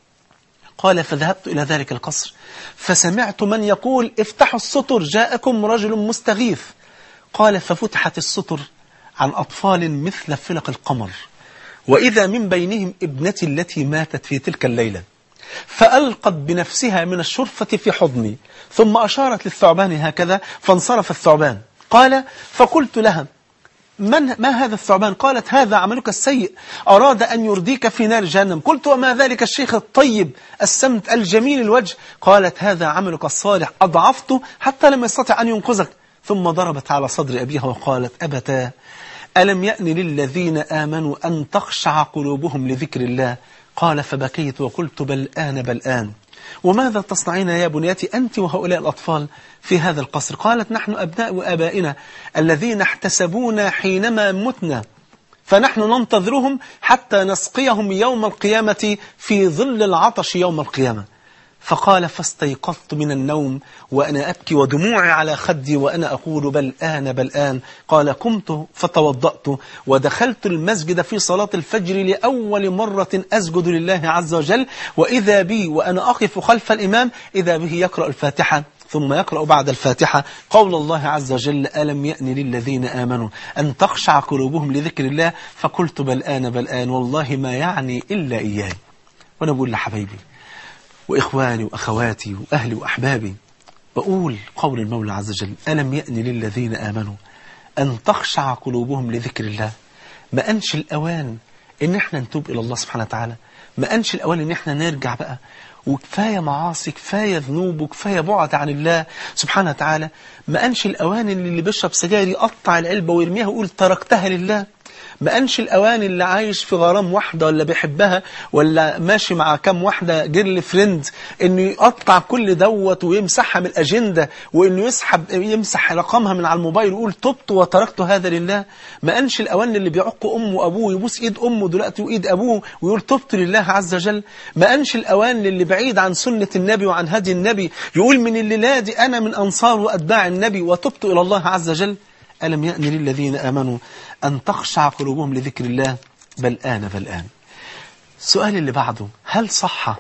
[SPEAKER 1] قال فذهبت إلى ذلك القصر فسمعت من يقول افتحوا السطر جاءكم رجل مستغيث قال ففتحت السطر عن أطفال مثل فلق القمر وإذا من بينهم ابنتي التي ماتت في تلك الليلة فألقت بنفسها من الشرفة في حضني ثم أشارت للثعبان هكذا فانصرف الثعبان قال فقلت لها من ما هذا الثعبان قالت هذا عملك السيء أراد أن يرديك في نار جهنم قلت وما ذلك الشيخ الطيب السمت الجميل الوجه قالت هذا عملك الصالح أضعفته حتى لم يستطع أن ينقذك ثم ضربت على صدر أبيها وقالت أبتا ألم يأن للذين آمنوا أن تخشع قلوبهم لذكر الله قال فبكيت وقلت بل آن بل آن وماذا تصنعين يا بنيتي أنت وهؤلاء الأطفال في هذا القصر قالت نحن أبناء آبائنا الذين احتسبونا حينما متنا فنحن ننتظرهم حتى نسقيهم يوم القيامة في ظل العطش يوم القيامة فقال فاستيقظت من النوم وأنا أبكي ودموعي على خدي وأنا أقول بل آن بل آن قال قمت فتوضأت ودخلت المسجد في صلاة الفجر لأول مرة أسجد لله عز وجل وإذا بي وأنا أقف خلف الإمام إذا به يقرأ الفاتحة ثم يقرأ بعد الفاتحة قول الله عز وجل ألم يأن للذين آمنوا أن تخشع قلوبهم لذكر الله فقلت بل آن بل آن والله ما يعني إلا إياي وأنا بقول لحبايبي وإخواني وأخواتي وأهلي وأحبابي بقول قول المولى عز وجل ألم يأن للذين آمنوا أن تخشع قلوبهم لذكر الله ما أنش الأوان إن احنا نتوب إلى الله سبحانه وتعالى ما أنش الأوان إن احنا نرجع بقى وكفاية معاصي كفاية ذنوب وكفاية بعد عن الله سبحانه وتعالى ما أنش الأوان اللي بيشرب سجاير يقطع العلبة ويرميها ويقول تركتها لله ما أنش الأوان اللي عايش في غرام واحدة ولا بيحبها ولا ماشي مع كام واحدة جيرل فريند إنه يقطع كل دوت ويمسحها من الأجندة وإنه يسحب يمسح رقمها من على الموبايل ويقول تبت وتركت هذا لله ما أنش الأوان اللي بيعق أمه وأبوه يبوس إيد أمه دلوقتي وإيد أبوه ويقول تبت لله عز وجل ما أنش الأوان للي بعيد عن سنة النبي وعن هدي النبي يقول من الليلة دي أنا من أنصار وأتباع النبي وتبت إلى الله عز وجل ألم يأن للذين آمنوا أن تخشع قلوبهم لذكر الله بل آن بل آن السؤال اللي بعده هل صح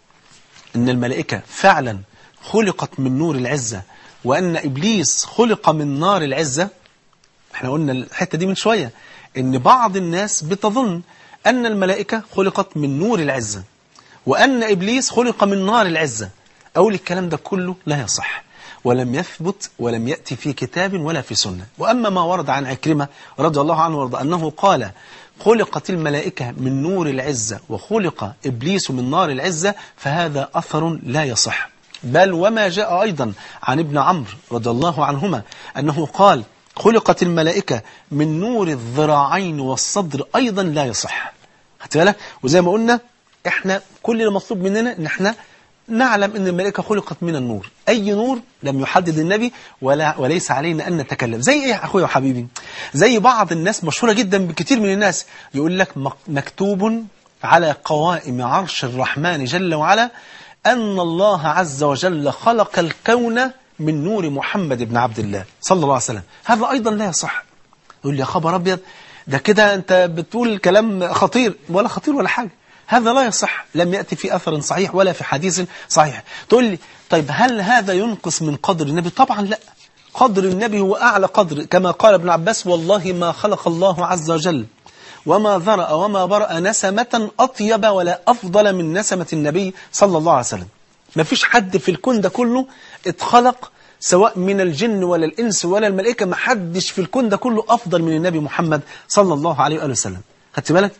[SPEAKER 1] أن الملائكة فعلا خلقت من نور العزة وأن إبليس خلق من نار العزة احنا قلنا الحتة دي من شوية أن بعض الناس بتظن أن الملائكة خلقت من نور العزة وأن إبليس خلق من نار العزة أول الكلام ده كله لا يصح ولم يثبت ولم يأتي في كتاب ولا في سنة وأما ما ورد عن عكرمة رضي الله عنه وارضى أنه قال خلقت الملائكة من نور العزة وخلق إبليس من نار العزة فهذا أثر لا يصح بل وما جاء أيضا عن ابن عمرو رضي الله عنهما أنه قال خلقت الملائكة من نور الذراعين والصدر أيضا لا يصح بالك وزي ما قلنا احنا كل اللي مطلوب مننا ان احنا نعلم ان الملائكة خلقت من النور اي نور لم يحدد النبي ولا وليس علينا ان نتكلم زي ايه اخويا وحبيبي زي بعض الناس مشهورة جدا بكثير من الناس يقول لك مكتوب على قوائم عرش الرحمن جل وعلا ان الله عز وجل خلق الكون من نور محمد بن عبد الله صلى الله عليه وسلم هذا ايضا لا يصح يقول لي يا خبر ابيض ده كده انت بتقول كلام خطير ولا خطير ولا حاجة هذا لا يصح لم يأتي في أثر صحيح ولا في حديث صحيح تقول لي طيب هل هذا ينقص من قدر النبي طبعا لا قدر النبي هو أعلى قدر كما قال ابن عباس والله ما خلق الله عز وجل وما ذرأ وما برأ نسمة أطيب ولا أفضل من نسمة النبي صلى الله عليه وسلم ما فيش حد في الكون ده كله اتخلق سواء من الجن ولا الإنس ولا الملائكة ما حدش في الكون ده كله أفضل من النبي محمد صلى الله عليه وآله وسلم خدت بالك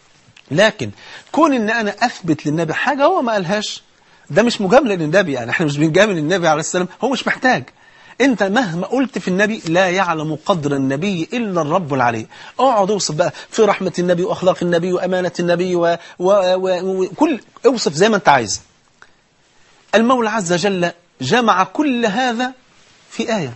[SPEAKER 1] لكن كون ان انا اثبت للنبي حاجة هو ما قالهاش ده مش مجاملة للنبي يعني احنا مش بنجامل النبي عليه السلام هو مش محتاج انت مهما قلت في النبي لا يعلم قدر النبي الا الرب العلي اقعد اوصف بقى في رحمة النبي واخلاق النبي وامانة النبي وكل و... و... وكل اوصف زي ما انت عايز المولى عز وجل جمع كل هذا في آية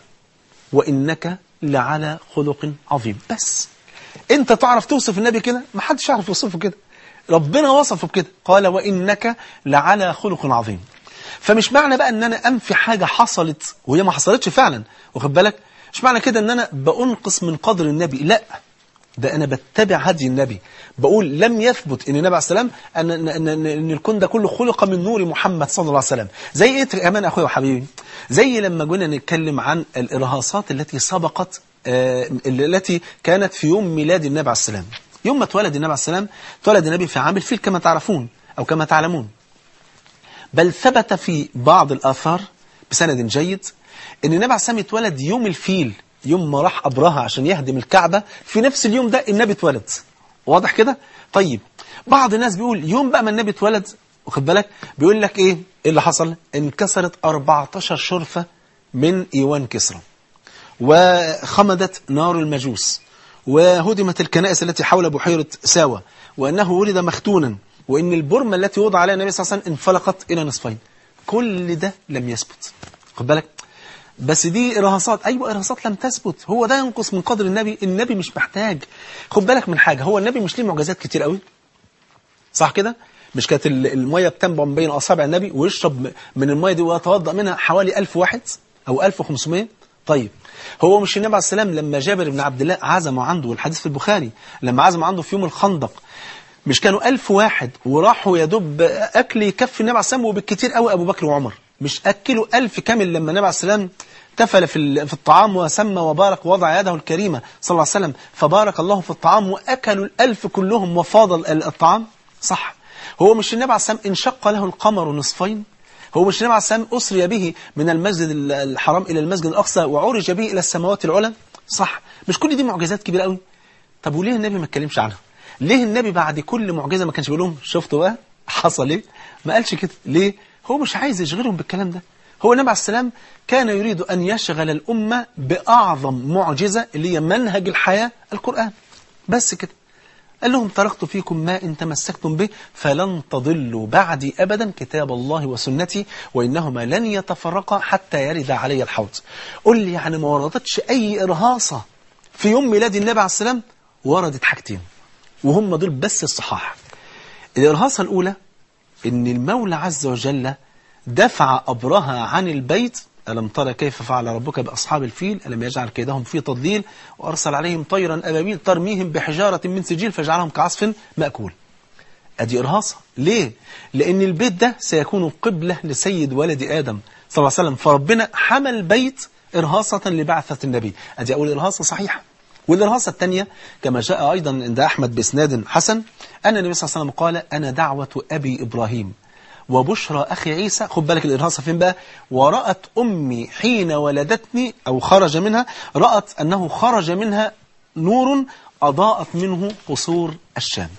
[SPEAKER 1] وإنك لعلى خلق عظيم بس انت تعرف توصف النبي كده ما حدش يعرف يوصفه كده ربنا وصفه بكده قال وإنك لعلى خلق عظيم فمش معنى بقى ان انا انفي حاجة حصلت وهي ما حصلتش فعلا واخد بالك مش معنى كده ان انا بأنقص من قدر النبي لا ده انا بتبع هدي النبي بقول لم يثبت ان النبي عليه السلام ان ان ان, إن الكون ده كله خلق من نور محمد صلى الله عليه وسلم زي ايه كمان اخويا وحبيبي زي لما جينا نتكلم عن الارهاصات التي سبقت آه التي كانت في يوم ميلاد النبي عليه السلام يوم ما اتولد النبي عليه السلام اتولد النبي في عام الفيل كما تعرفون او كما تعلمون بل ثبت في بعض الآثار بسند جيد ان النبي عليه السلام اتولد يوم الفيل يوم ما راح أبرهة عشان يهدم الكعبة في نفس اليوم ده النبي اتولد واضح كده طيب بعض الناس بيقول يوم بقى ما النبي اتولد واخد بالك بيقول لك ايه ايه اللي حصل انكسرت 14 شرفة من ايوان كسرى وخمدت نار المجوس وهدمت الكنائس التي حول بحيرة ساوى وأنه ولد مختونا وأن البرمة التي وضع عليها النبي صلى الله عليه وسلم انفلقت إلى نصفين كل ده لم يثبت خد بالك بس دي إرهاصات أيوة إرهاصات لم تثبت هو ده ينقص من قدر النبي النبي مش محتاج خد بالك من حاجة هو النبي مش ليه معجزات كتير قوي صح كده مش كانت المية بتنبع من بين أصابع النبي ويشرب من المية دي ويتوضأ منها حوالي 1000 واحد أو 1500 طيب هو مش النبي عليه السلام لما جابر بن عبد الله عزمه عنده والحديث في البخاري لما عزمه عنده في يوم الخندق مش كانوا ألف واحد وراحوا يدب أكل يكفي النبي عليه السلام وبالكتير قوي أبو بكر وعمر مش أكلوا ألف كامل لما النبي عليه السلام تفل في في الطعام وسمى وبارك ووضع يده الكريمة صلى الله عليه وسلم فبارك الله في الطعام وأكلوا الألف كلهم وفاض الطعام صح هو مش النبي عليه السلام انشق له القمر نصفين هو مش النبي عليه السلام أسري به من المسجد الحرام إلى المسجد الأقصى وعرج به إلى السماوات العلى صح مش كل دي معجزات كبيرة قوي طب وليه النبي ما اتكلمش عنها ليه النبي بعد كل معجزة ما كانش بيقول لهم شفتوا بقى حصل ايه ما قالش كده ليه هو مش عايز يشغلهم بالكلام ده هو النبي عليه السلام كان يريد أن يشغل الأمة بأعظم معجزة اللي هي منهج الحياة القرآن بس كده قال لهم تركت فيكم ما إن تمسكتم به فلن تضلوا بعدي أبدا كتاب الله وسنتي وإنهما لن يتفرقا حتى يرد علي الحوض قل لي يعني ما وردتش أي إرهاصة في يوم ميلاد النبي عليه السلام وردت حاجتين وهم دول بس الصحاح الإرهاصة الأولى إن المولى عز وجل دفع أبرهة عن البيت ألم ترى كيف فعل ربك بأصحاب الفيل ألم يجعل كيدهم في تضليل وأرسل عليهم طيرا أبابيل ترميهم بحجارة من سجيل فجعلهم كعصف مأكول أدي إرهاصة ليه؟ لأن البيت ده سيكون قبلة لسيد ولد آدم صلى الله عليه وسلم فربنا حمى البيت إرهاصة لبعثة النبي أدي أول إرهاصة صحيحة والإرهاصة الثانية كما جاء أيضا عند أحمد بإسناد حسن أن النبي صلى الله عليه وسلم قال أنا دعوة أبي إبراهيم وبشرى أخي عيسى خد بالك الإرهاصة فين بقى ورأت أمي حين ولدتني أو خرج منها رأت أنه خرج منها نور أضاءت منه قصور الشام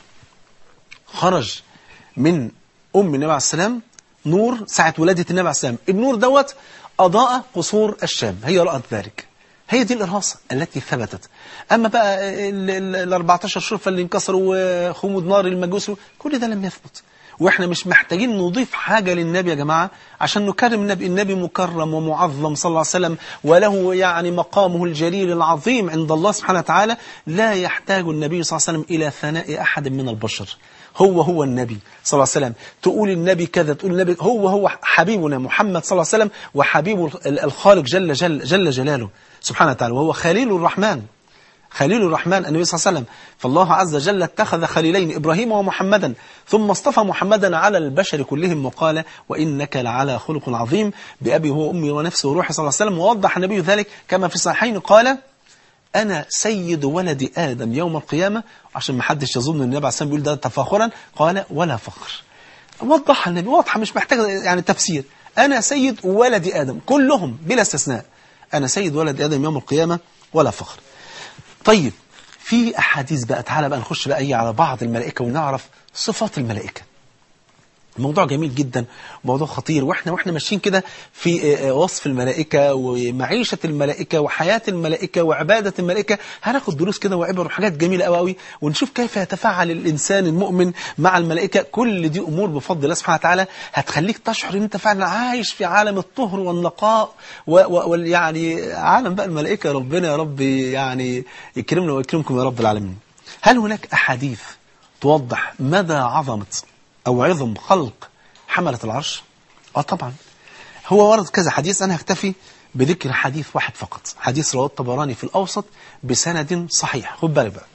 [SPEAKER 1] خرج من أم النبي عليه السلام نور ساعة ولادة النبي عليه السلام النور دوت أضاء قصور الشام هي رأت ذلك هي دي الإرهاصة التي ثبتت أما بقى ال 14 شرفة اللي انكسروا وخمود نار المجوس كل ده لم يثبت واحنا مش محتاجين نضيف حاجة للنبي يا جماعة عشان نكرم النبي النبي مكرم ومعظم صلى الله عليه وسلم وله يعني مقامه الجليل العظيم عند الله سبحانه وتعالى لا يحتاج النبي صلى الله عليه وسلم إلى ثناء أحد من البشر هو هو النبي صلى الله عليه وسلم تقول النبي كذا تقول النبي هو هو حبيبنا محمد صلى الله عليه وسلم وحبيب الخالق جل جل جل جلاله سبحانه وتعالى وهو خليل الرحمن خليل الرحمن النبي صلى الله عليه وسلم فالله عز وجل اتخذ خليلين إبراهيم ومحمدا ثم اصطفى محمدا على البشر كلهم وقال وإنك لعلى خلق عظيم بأبي هو أمي ونفسي وروحي صلى الله عليه وسلم ووضح النبي ذلك كما في الصحيحين قال أنا سيد ولد آدم يوم القيامة عشان ما حدش يظن النبي عليه السلام بيقول ده تفاخرا قال ولا فخر وضحها النبي واضحة مش محتاجة يعني تفسير أنا سيد ولد آدم كلهم بلا استثناء أنا سيد ولد آدم يوم القيامة ولا فخر طيب في أحاديث بقى تعالى بقى نخش بقى على بعض الملائكة ونعرف صفات الملائكة موضوع جميل جدا موضوع خطير واحنا واحنا ماشيين كده في وصف الملائكة ومعيشة الملائكة وحياة الملائكة وعبادة الملائكة هناخد دروس كده وعبر وحاجات جميلة قوي قوي ونشوف كيف يتفاعل الإنسان المؤمن مع الملائكة كل دي أمور بفضل الله سبحانه وتعالى هتخليك تشعر ان انت فعلا عايش في عالم الطهر والنقاء ويعني عالم بقى الملائكة ربنا يا رب يعني يكرمنا ويكرمكم يا رب العالمين هل هناك أحاديث توضح مدى عظمة أو عظم خلق حملة العرش آه طبعا هو ورد كذا حديث أنا هكتفي بذكر حديث واحد فقط حديث رواه الطبراني في الأوسط بسند صحيح خد بالك بقى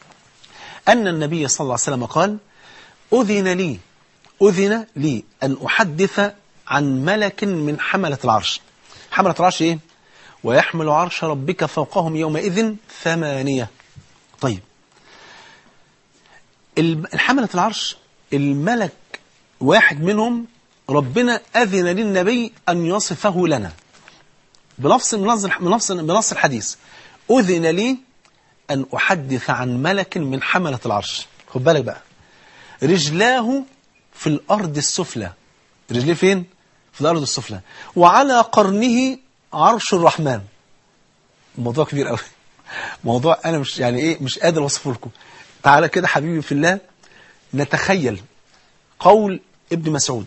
[SPEAKER 1] أن النبي صلى الله عليه وسلم قال أذن لي أذن لي أن أحدث عن ملك من حملة العرش حملة العرش إيه؟ ويحمل عرش ربك فوقهم يومئذ ثمانية طيب الحملة العرش الملك واحد منهم ربنا أذن للنبي أن يصفه لنا بنفس بنفس بنص الحديث أذن لي أن أحدث عن ملك من حملة العرش خد بالك بقى رجلاه في الأرض السفلى رجليه فين؟ في الأرض السفلى وعلى قرنه عرش الرحمن موضوع كبير قوي موضوع أنا مش يعني إيه مش قادر أوصفه لكم تعالى كده حبيبي في الله نتخيل قول ابن مسعود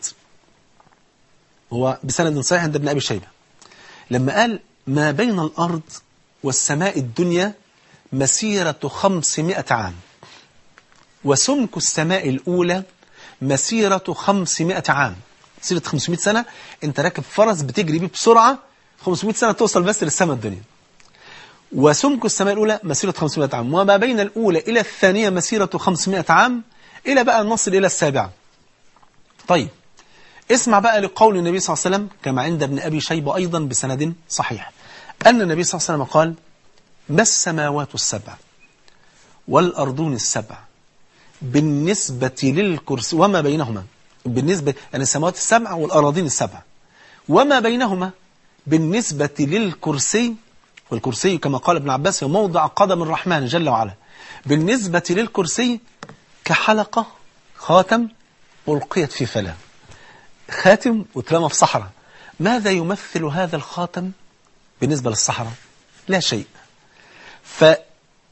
[SPEAKER 1] هو بسند صحيح عند ابن أبي شيبة لما قال ما بين الأرض والسماء الدنيا مسيرة خمسمائة عام وسمك السماء الأولى مسيرة خمسمائة عام مسيرة خمسمائة سنة انت راكب فرس بتجري بيه بسرعة 500 سنة توصل بس للسماء الدنيا وسمك السماء الأولى مسيرة 500 عام وما بين الأولى إلى الثانية مسيرة 500 عام إلى بقى نصل إلى السابعة طيب اسمع بقى لقول النبي صلى الله عليه وسلم كما عند ابن أبي شيبة أيضا بسند صحيح أن النبي صلى الله عليه وسلم قال ما السماوات السبع والأرضون السبع بالنسبة للكرسي وما بينهما بالنسبة يعني السماوات السبع والأراضين السبع وما بينهما بالنسبة للكرسي والكرسي كما قال ابن عباس هو موضع قدم الرحمن جل وعلا بالنسبة للكرسي كحلقة خاتم ألقيت في فلاة خاتم وترمى في صحراء ماذا يمثل هذا الخاتم بالنسبة للصحراء لا شيء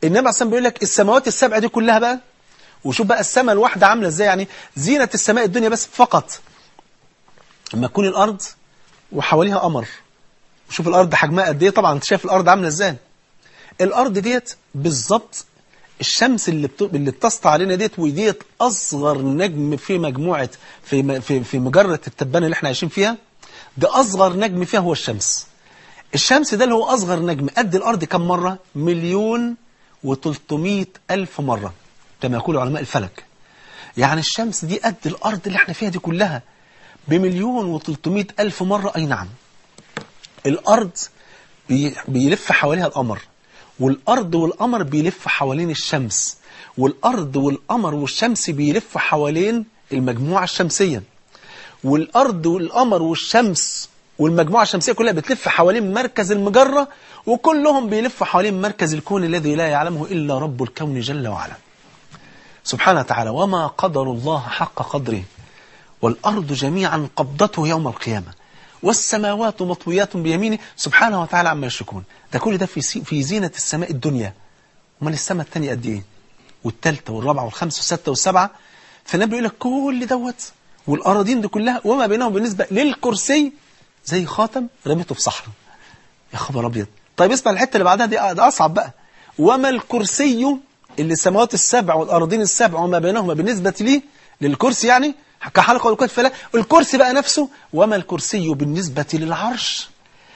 [SPEAKER 1] النبي عليه الصلاة بيقول لك السماوات السبع دي كلها بقى وشوف بقى السماء الواحدة عاملة ازاي يعني زينة السماء الدنيا بس فقط لما تكون الأرض وحواليها قمر شوف الأرض حجمها قد ايه طبعا انت شايف الأرض عاملة ازاي الأرض ديت بالظبط الشمس اللي بت... اللي بتسطع علينا ديت وديت أصغر نجم في مجموعة في م... في في مجرة التبانة اللي احنا عايشين فيها ده أصغر نجم فيها هو الشمس الشمس ده اللي هو أصغر نجم قد الأرض كم مرة مليون و300 ألف مرة كما يقول علماء الفلك يعني الشمس دي قد الأرض اللي احنا فيها دي كلها بمليون و300 ألف مرة أي نعم الأرض بي... بيلف حواليها القمر والأرض والقمر بيلف حوالين الشمس والأرض والقمر والشمس بيلف حوالين المجموعة الشمسية والأرض والقمر والشمس والمجموعة الشمسية كلها بتلف حوالين مركز المجرة وكلهم بيلفوا حوالين مركز الكون الذي لا يعلمه إلا رب الكون جل وعلا سبحانه وتعالى وما قدر الله حق قدره والأرض جميعا قبضته يوم القيامة والسماوات مطويات بيمينه سبحانه وتعالى عما يشركون ده كل ده في في زينة السماء الدنيا امال السماء الثانية قد ايه والثالثة والرابعة والخامسة والستة والسبعة فالنبي يقول لك كل دوت والأراضين دي كلها وما بينهم بالنسبة للكرسي زي خاتم رميته في صحراء يا خبر أبيض طيب اسمع الحتة اللي بعدها دي ده أصعب بقى وما الكرسي اللي السماوات السبع والأراضين السبع وما بينهما بالنسبة لي للكرسي يعني كحلقة والكتف فلا الكرسي بقى نفسه وما الكرسي بالنسبة للعرش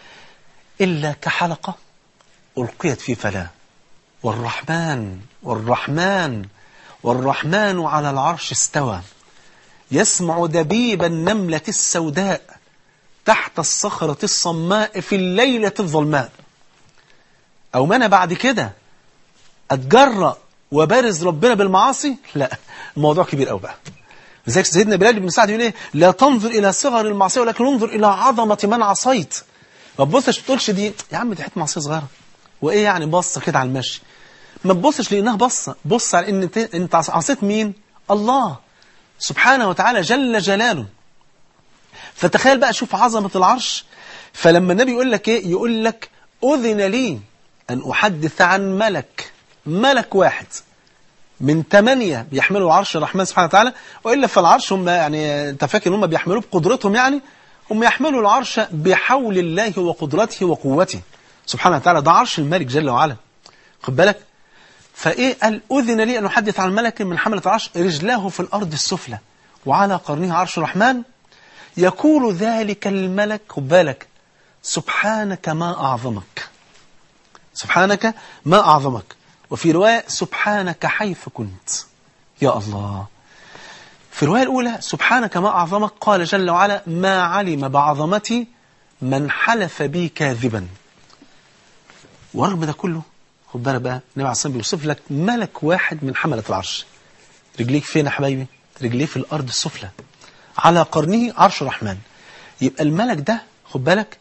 [SPEAKER 1] إلا كحلقة ألقيت في فلا والرحمن والرحمن والرحمن على العرش استوى يسمع دبيب النملة السوداء تحت الصخرة الصماء في الليلة الظلماء أو ما أنا بعد كده أتجرأ وبارز ربنا بالمعاصي لا الموضوع كبير قوي بقى لذلك سيدنا بلال بن سعد يقول ايه لا تنظر الى صغر المعصيه ولكن انظر الى عظمه من عصيت ما تبصش تقولش دي يا عم دي حته معصيه صغيره وايه يعني بصه كده على المشي ما تبصش لانها بصه بص على ان انت, انت عصيت مين الله سبحانه وتعالى جل جلاله فتخيل بقى شوف عظمه العرش فلما النبي يقول لك ايه يقول لك اذن لي ان احدث عن ملك ملك واحد من ثمانية بيحملوا عرش الرحمن سبحانه وتعالى وإلا فالعرش هم يعني أنت فاكر هم بيحملوه بقدرتهم يعني هم يحملوا العرش بحول الله وقدرته وقوته سبحانه وتعالى ده عرش الملك جل وعلا خد بالك فإيه قال أذن لي أن أحدث عن ملك من حملة العرش رجلاه في الأرض السفلى وعلى قرنه عرش الرحمن يقول ذلك الملك خد بالك سبحانك ما أعظمك سبحانك ما أعظمك وفي رواية سبحانك حيث كنت يا الله في الرواية الأولى سبحانك ما أعظمك قال جل وعلا ما علم بعظمتي من حلف بي كاذبا ورغم ده كله خد بالك بقى النبي عليه الصلاة بيوصف لك ملك واحد من حملة العرش رجليك فين يا حبايبي رجليه في الأرض السفلى على قرنه عرش الرحمن يبقى الملك ده خد بالك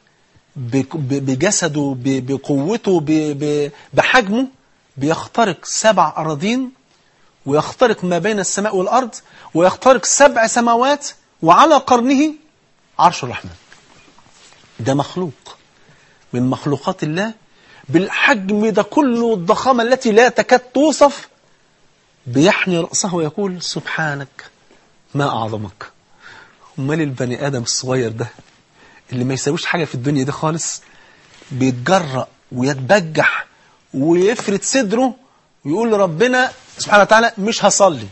[SPEAKER 1] بجسده بقوته بحجمه بيخترق سبع أراضين ويخترق ما بين السماء والأرض ويخترق سبع سماوات وعلى قرنه عرش الرحمن ده مخلوق من مخلوقات الله بالحجم ده كله والضخامة التي لا تكاد توصف بيحني رأسه ويقول سبحانك ما أعظمك امال البني آدم الصغير ده اللي ما يساويش حاجة في الدنيا دي خالص بيتجرأ ويتبجح ويفرد صدره ويقول لربنا سبحانه وتعالى مش هصلي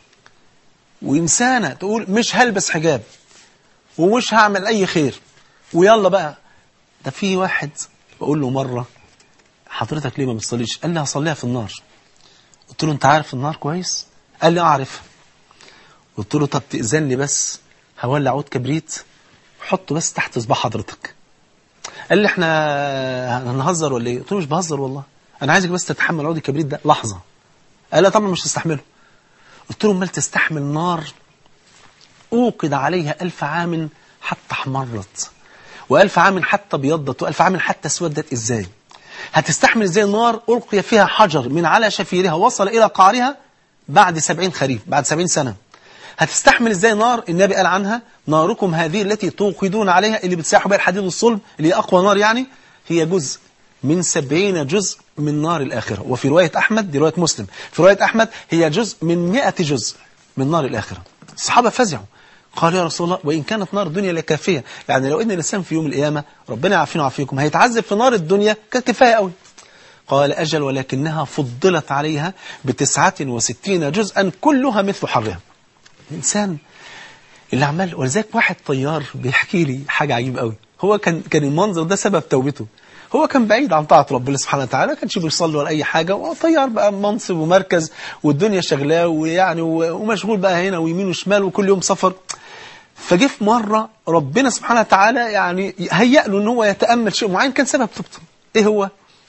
[SPEAKER 1] وإنسانة تقول مش هلبس حجاب ومش هعمل أي خير ويلا بقى ده في واحد بقول له مرة حضرتك ليه ما بتصليش قال لي هصليها في النار قلت له انت عارف النار كويس قال لي اعرف قلت له طب تأذن لي بس هولع عود كبريت وحطه بس تحت صباع حضرتك قال لي احنا هنهزر ولا ايه قلت له مش بهزر والله انا عايزك بس تتحمل عود الكبريت ده لحظه قال لا طبعا مش هستحمله قلت له امال تستحمل نار اوقد عليها ألف عام حتى احمرت وألف عام حتى ابيضت وألف عام حتى اسودت ازاي هتستحمل ازاي نار ألقي فيها حجر من على شفيرها وصل إلى قعرها بعد سبعين خريف بعد سبعين سنة هتستحمل ازاي نار النبي قال عنها ناركم هذه التي توقدون عليها اللي بتساحوا بها الحديد والصلب اللي هي أقوى نار يعني هي جزء من سبعين جزء من نار الآخرة وفي رواية أحمد دي رواية مسلم في رواية أحمد هي جزء من مئة جزء من نار الآخرة الصحابة فزعوا قالوا يا رسول الله وإن كانت نار الدنيا لكافية يعني لو إن الإنسان في يوم القيامة ربنا يعافينا ويعافيكم هيتعذب في نار الدنيا كانت كفاية قوي قال أجل ولكنها فضلت عليها بتسعة وستين جزءا كلها مثل حرها الإنسان اللي عمال ولذلك واحد طيار بيحكي لي حاجة عجيبة قوي هو كان كان المنظر ده سبب توبته هو كان بعيد عن طاعة ربنا سبحانه وتعالى ما كانش بيصلي ولا أي حاجة وطيار بقى منصب ومركز والدنيا شغلاه ويعني ومشغول بقى هنا ويمين وشمال وكل يوم سفر فجه في مرة ربنا سبحانه وتعالى يعني هيأ له ان هو يتأمل شيء معين كان سبب توبته ايه هو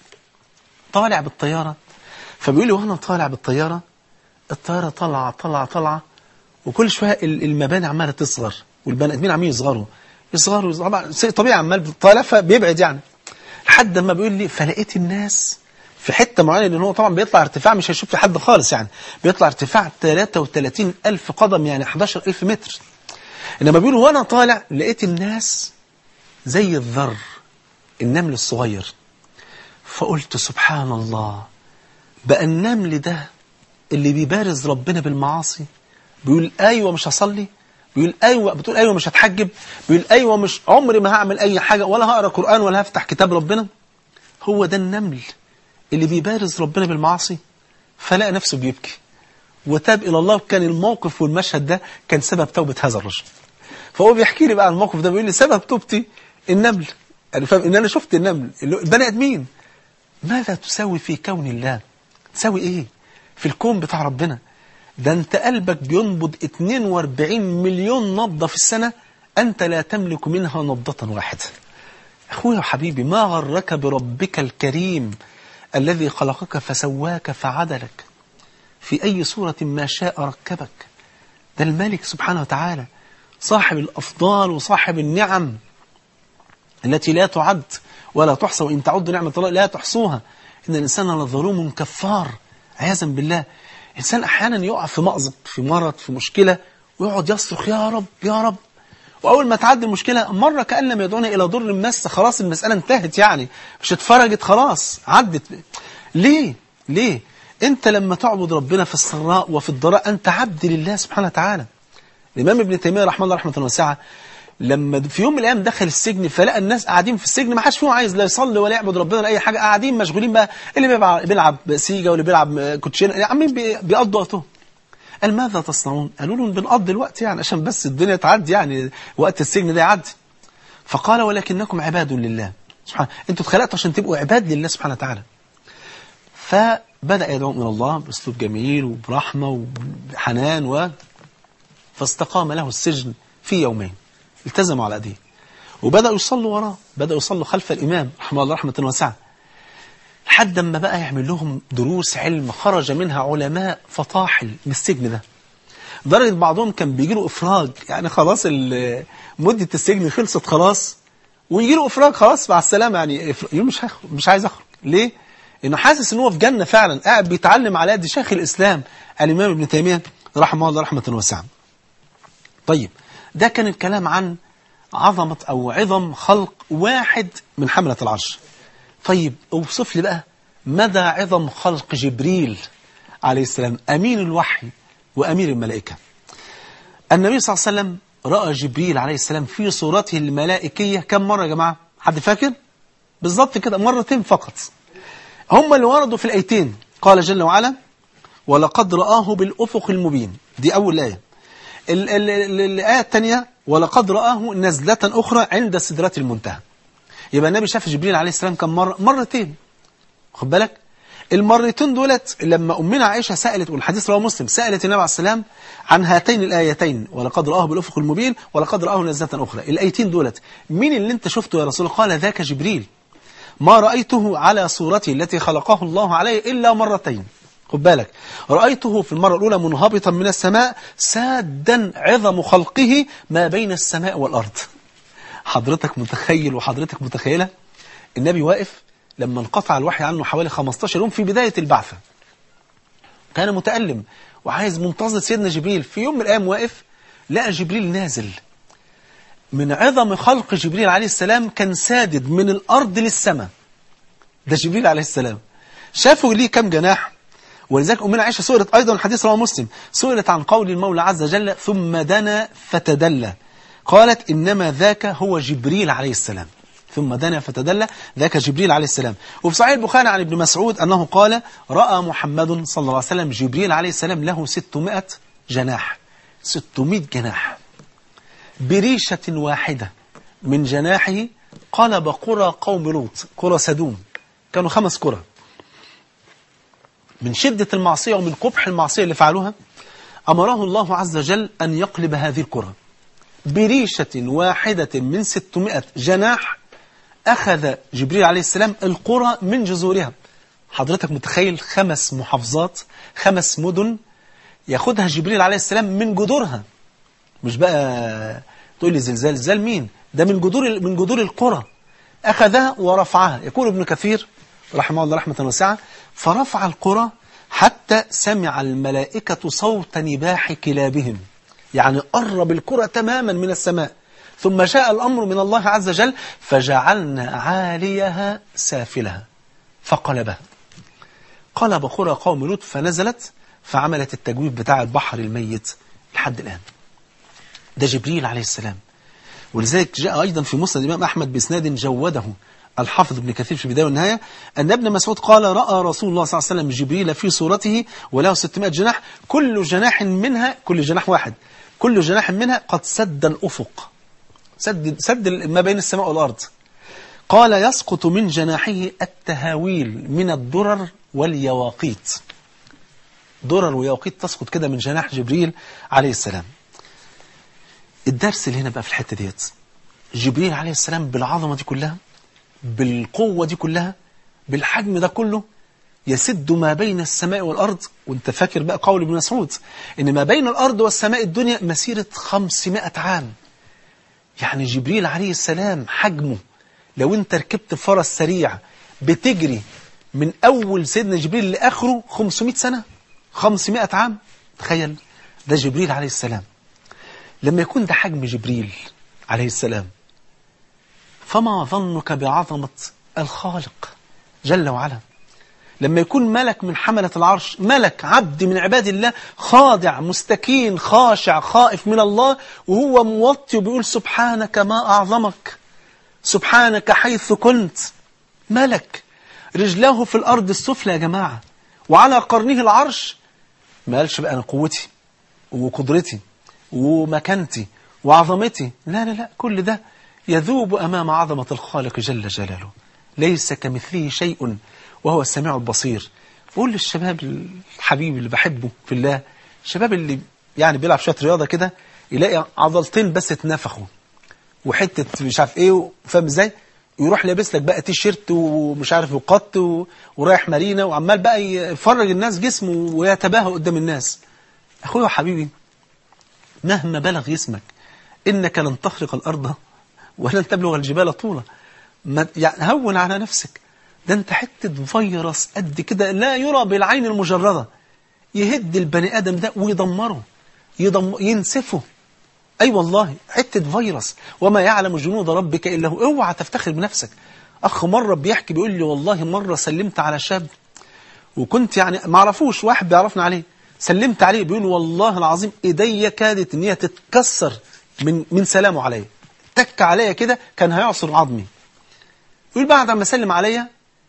[SPEAKER 1] طالع بالطيارة فبيقول لي وانا طالع بالطيارة الطيارة طالعة طالعة طالعة وكل شوية المباني عمالة تصغر والبني ادمين عمالين يصغروا يصغروا يصغروا شيء طبيعي عمال طالع فبيبعد يعني لحد ما بيقول لي فلقيت الناس في حتة معينة لأن هو طبعا بيطلع ارتفاع مش هيشوف في حد خالص يعني بيطلع ارتفاع 33 ألف قدم يعني 11 ألف متر إنما بيقولوا وأنا طالع لقيت الناس زي الذر النمل الصغير فقلت سبحان الله بقى النمل ده اللي بيبارز ربنا بالمعاصي بيقول أيوة مش هصلي بيقول أيوة بتقول أيوة مش هتحجب بيقول أيوة مش عمري ما هعمل أي حاجة ولا هقرأ قرآن ولا هفتح كتاب ربنا هو ده النمل اللي بيبارز ربنا بالمعاصي فلقى نفسه بيبكي وتاب إلى الله كان الموقف والمشهد ده كان سبب توبة هذا الرجل فهو بيحكي لي بقى عن الموقف ده بيقول لي سبب توبتي النمل يعني فاهم ان انا شفت النمل البني ادمين ماذا تساوي في كون الله تساوي ايه في الكون بتاع ربنا ده انت قلبك بينبض 42 مليون نبضة في السنة انت لا تملك منها نبضة واحدة اخويا وحبيبي ما غرك بربك الكريم الذي خلقك فسواك فعدلك في أي صورة ما شاء ركبك ده الملك سبحانه وتعالى صاحب الأفضال وصاحب النعم التي لا تعد ولا تحصى وإن تعدوا نعمة الله لا تحصوها إن الإنسان لظلوم كفار عياذا بالله الإنسان أحيانا يقع في مأزق في مرض في مشكلة ويقعد يصرخ يا رب يا رب وأول ما تعدي المشكلة مرة كأن لم يدعونا إلى ضر مس خلاص المسألة انتهت يعني مش اتفرجت خلاص عدت ليه ليه أنت لما تعبد ربنا في السراء وفي الضراء أنت عبد لله سبحانه وتعالى الإمام ابن تيمية رحمه الله رحمة واسعة لما في يوم من الأيام دخل السجن فلقى الناس قاعدين في السجن ما حدش فيهم عايز لا يصلي ولا يعبد ربنا ولا أي حاجة قاعدين مشغولين بقى اللي بيلعب, بيلعب سيجا واللي بيلعب كوتشين عمالين بيقضوا وقتهم قال ماذا تصنعون قالوا له بنقضي الوقت يعني عشان بس الدنيا تعدي يعني وقت السجن ده يعدي فقال ولكنكم عباد لله سبحانه انتوا اتخلقتوا عشان تبقوا عباد لله سبحانه وتعالى فبدأ يدعو من الله بأسلوب جميل وبرحمة وحنان و فاستقام له السجن في يومين التزموا على أيديه وبدأوا يصلوا وراه بدأوا يصلوا خلف الإمام رحمه الله رحمة واسعة لحد ما بقى يعمل لهم دروس علم خرج منها علماء فطاحل من السجن ده درجة بعضهم كان بيجي له إفراج يعني خلاص مدة السجن خلصت خلاص ويجي له إفراج خلاص مع السلامة يعني يقول مش هخرج مش عايز أخرج ليه؟ إنه حاسس إن هو في جنة فعلا قاعد بيتعلم على يد شيخ الإسلام الإمام ابن تيمية رحمه الله رحمة واسعة طيب ده كان الكلام عن عظمة أو عظم خلق واحد من حملة العرش طيب اوصف لي بقى مدى عظم خلق جبريل عليه السلام أمين الوحي وأمير الملائكة النبي صلى الله عليه وسلم رأى جبريل عليه السلام في صورته الملائكية كم مرة يا جماعة حد فاكر بالضبط كده مرتين فقط هم اللي وردوا في الآيتين قال جل وعلا ولقد رآه بالأفق المبين دي أول آية الآية الثانية ولقد رآه نزلة أخرى عند سدرة المنتهى يبقى النبي شاف جبريل عليه السلام كم مرة مرتين خد بالك المرتين دولت لما أمنا عائشة سألت والحديث رواه مسلم سألت النبي عليه السلام عن هاتين الآيتين ولقد رآه بالأفق المبين ولقد رآه نزلة أخرى الآيتين دولت مين اللي انت شفته يا رسول الله قال ذاك جبريل ما رأيته على صورته التي خلقه الله عليه إلا مرتين خد بالك رأيته في المرة الأولى منهبطا من السماء سادا عظم خلقه ما بين السماء والأرض حضرتك متخيل وحضرتك متخيلة النبي واقف لما انقطع الوحي عنه حوالي 15 يوم في بداية البعثة كان متألم وعايز منتظر سيدنا جبريل في يوم من الأيام واقف لقى جبريل نازل من عظم خلق جبريل عليه السلام كان سادد من الأرض للسماء ده جبريل عليه السلام شافوا ليه كم جناح ولذلك أمنا عائشة سئلت أيضا حديث رواه مسلم سئلت عن قول المولى عز وجل ثم دنا فتدلى قالت إنما ذاك هو جبريل عليه السلام ثم دنا فتدلى ذاك جبريل عليه السلام وفي صحيح البخاري عن ابن مسعود أنه قال رأى محمد صلى الله عليه وسلم جبريل عليه السلام له 600 جناح 600 جناح بريشة واحدة من جناحه قلب قرى قوم لوط قرى سدوم كانوا خمس قرى من شدة المعصية ومن قبح المعصية اللي فعلوها أمره الله عز وجل أن يقلب هذه القرى بريشة واحدة من 600 جناح أخذ جبريل عليه السلام القرى من جذورها حضرتك متخيل خمس محافظات خمس مدن ياخدها جبريل عليه السلام من جذورها مش بقى تقول لي زلزال زلزال مين ده من جذور من جذور القرى أخذها ورفعها يقول ابن كثير رحمه الله رحمة واسعة فرفع القرى حتى سمع الملائكة صوت نباح كلابهم يعني قرب الكرة تماما من السماء ثم جاء الأمر من الله عز وجل فجعلنا عاليها سافلها فقلبها قلب قرى قوم لوط فنزلت فعملت التجويف بتاع البحر الميت لحد الآن ده جبريل عليه السلام ولذلك جاء أيضا في مسند الإمام أحمد بإسناد جوده الحافظ ابن كثير في البداية والنهاية أن ابن مسعود قال رأى رسول الله صلى الله عليه وسلم جبريل في صورته وله 600 جناح كل جناح منها كل جناح واحد كل جناح منها قد سد الأفق سد, سد ما بين السماء والأرض قال يسقط من جناحه التهاويل من الدرر واليواقيت درر ويواقيت تسقط كده من جناح جبريل عليه السلام الدرس اللي هنا بقى في الحتة ديت جبريل عليه السلام بالعظمة دي كلها بالقوة دي كلها بالحجم ده كله يسد ما بين السماء والأرض وانت فاكر بقى قول ابن مسعود ان ما بين الأرض والسماء الدنيا مسيرة 500 عام يعني جبريل عليه السلام حجمه لو انت ركبت فرس سريع بتجري من أول سيدنا جبريل لآخره 500 سنة 500 عام تخيل ده جبريل عليه السلام لما يكون ده حجم جبريل عليه السلام فما ظنك بعظمة الخالق جل وعلا لما يكون ملك من حملة العرش ملك عبد من عباد الله خاضع مستكين خاشع خائف من الله وهو موطي وبيقول سبحانك ما أعظمك سبحانك حيث كنت ملك رجلاه في الأرض السفلى يا جماعة وعلى قرنه العرش ما قالش بقى أنا قوتي وقدرتي ومكانتي وعظمتي لا لا لا كل ده يذوب أمام عظمة الخالق جل جلاله ليس كمثله شيء وهو السميع البصير بقول للشباب الحبيب اللي بحبه في الله الشباب اللي يعني بيلعب شوية رياضة كده يلاقي عضلتين بس اتنفخوا وحتة مش عارف ايه فاهم ازاي يروح لابس لك بقى تيشيرت ومش عارف وقط و... ورايح مارينا وعمال بقى يفرج الناس جسمه ويتباهى قدام الناس اخويا وحبيبي مهما بلغ جسمك انك لن تخرق الارض ولن تبلغ الجبال طولا ما يعني هون على نفسك ده انت حتة فيروس قد كده لا يرى بالعين المجردة يهد البني آدم ده ويدمره يدم ينسفه أي أيوة والله حتة فيروس وما يعلم جنود ربك إلا هو اوعى تفتخر بنفسك أخ مرة بيحكي بيقول لي والله مرة سلمت على شاب وكنت يعني ما عرفوش واحد بيعرفنا عليه سلمت عليه بيقول والله العظيم ايديا كادت ان هي تتكسر من من سلامه عليا تك عليا كده كان هيعصر عظمي يقول بعد ما سلم عليا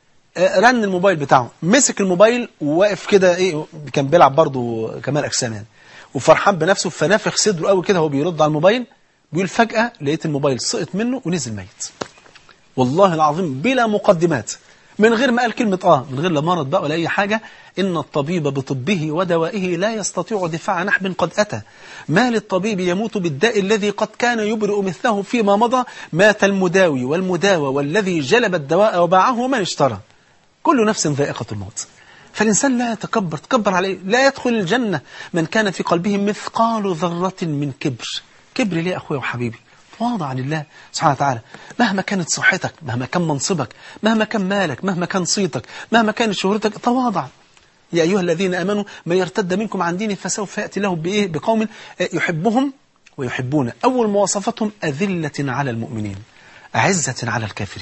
[SPEAKER 1] رن الموبايل بتاعه مسك الموبايل وواقف كده ايه كان بيلعب برضه كمال اجسام يعني وفرحان بنفسه فنافخ صدره قوي كده وهو بيرد على الموبايل بيقول فجأة لقيت الموبايل سقط منه ونزل ميت والله العظيم بلا مقدمات من غير ما قال كلمة آه من غير لا مرض بقى ولا أي حاجة إن الطبيب بطبه ودوائه لا يستطيع دفاع نحب قد أتى ما للطبيب يموت بالداء الذي قد كان يبرئ مثله فيما مضى مات المداوي والمداوى والذي جلب الدواء وباعه من اشترى كل نفس ذائقة الموت فالإنسان لا يتكبر تكبر عليه لا يدخل الجنة من كان في قلبه مثقال ذرة من كبر كبر ليه أخويا وحبيبي تواضع لله سبحانه وتعالى مهما كانت صحتك مهما كان منصبك مهما كان مالك مهما كان صيتك مهما كانت شهرتك تواضع يا أيها الذين أمنوا من يرتد منكم عن دينه فسوف يأتي له بإيه بقوم يحبهم ويحبون أول مواصفاتهم أذلة على المؤمنين أعزة على الكافرين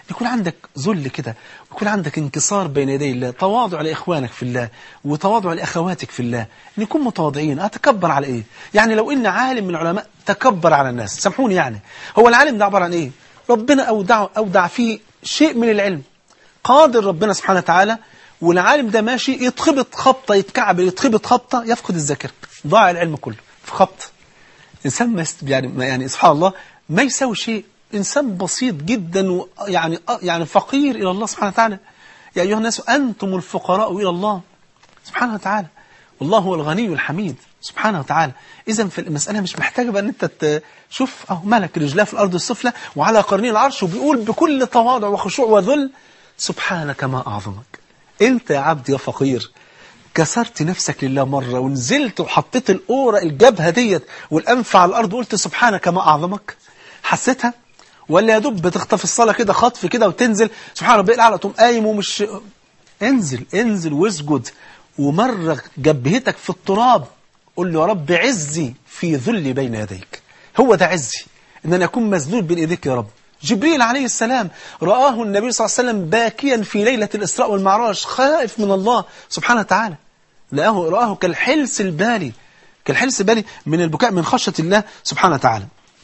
[SPEAKER 1] يكون عندك ذل كده ويكون عندك انكسار بين يدي الله تواضع لإخوانك في الله وتواضع لأخواتك في الله أن يكون متواضعين أتكبر على إيه يعني لو إن عالم من العلماء تكبر على الناس سامحوني يعني هو العالم ده عبارة عن إيه ربنا أودع, أودع فيه شيء من العلم قادر ربنا سبحانه وتعالى والعالم ده ماشي يتخبط خبطة يتكعبل يتخبط خبطة يفقد الذاكرة ضاع العلم كله في خبط إنسان ما يست- يعني يعني سبحان الله ما يساوي شيء إنسان بسيط جدا يعني يعني فقير إلى الله سبحانه وتعالى يا أيها الناس أنتم الفقراء إلى الله سبحانه وتعالى والله هو الغني الحميد سبحانه وتعالى إذا في المسألة مش محتاجة بقى أن أنت تشوف أهو ملك رجلاه في الأرض السفلى وعلى قرنين العرش وبيقول بكل تواضع وخشوع وذل سبحانك ما أعظمك أنت يا عبد يا فقير كسرت نفسك لله مرة ونزلت وحطيت الأورة الجبهة ديت والأنف على الأرض وقلت سبحانك ما أعظمك حسيتها ولا يا دوب بتخطف الصلاة كده خطف كده وتنزل سبحان ربي الأعلى تقوم قايم ومش انزل انزل واسجد ومرغ جبهتك في التراب قل له يا رب عزي في ذلي بين يديك هو ده عزي ان انا اكون مذلول بين ايديك يا رب جبريل عليه السلام رآه النبي صلى الله عليه وسلم باكيا في ليلة الإسراء والمعراج خائف من الله سبحانه وتعالى لقاه رآه كالحلس البالي كالحلس البالي من البكاء من خشية الله سبحانه وتعالى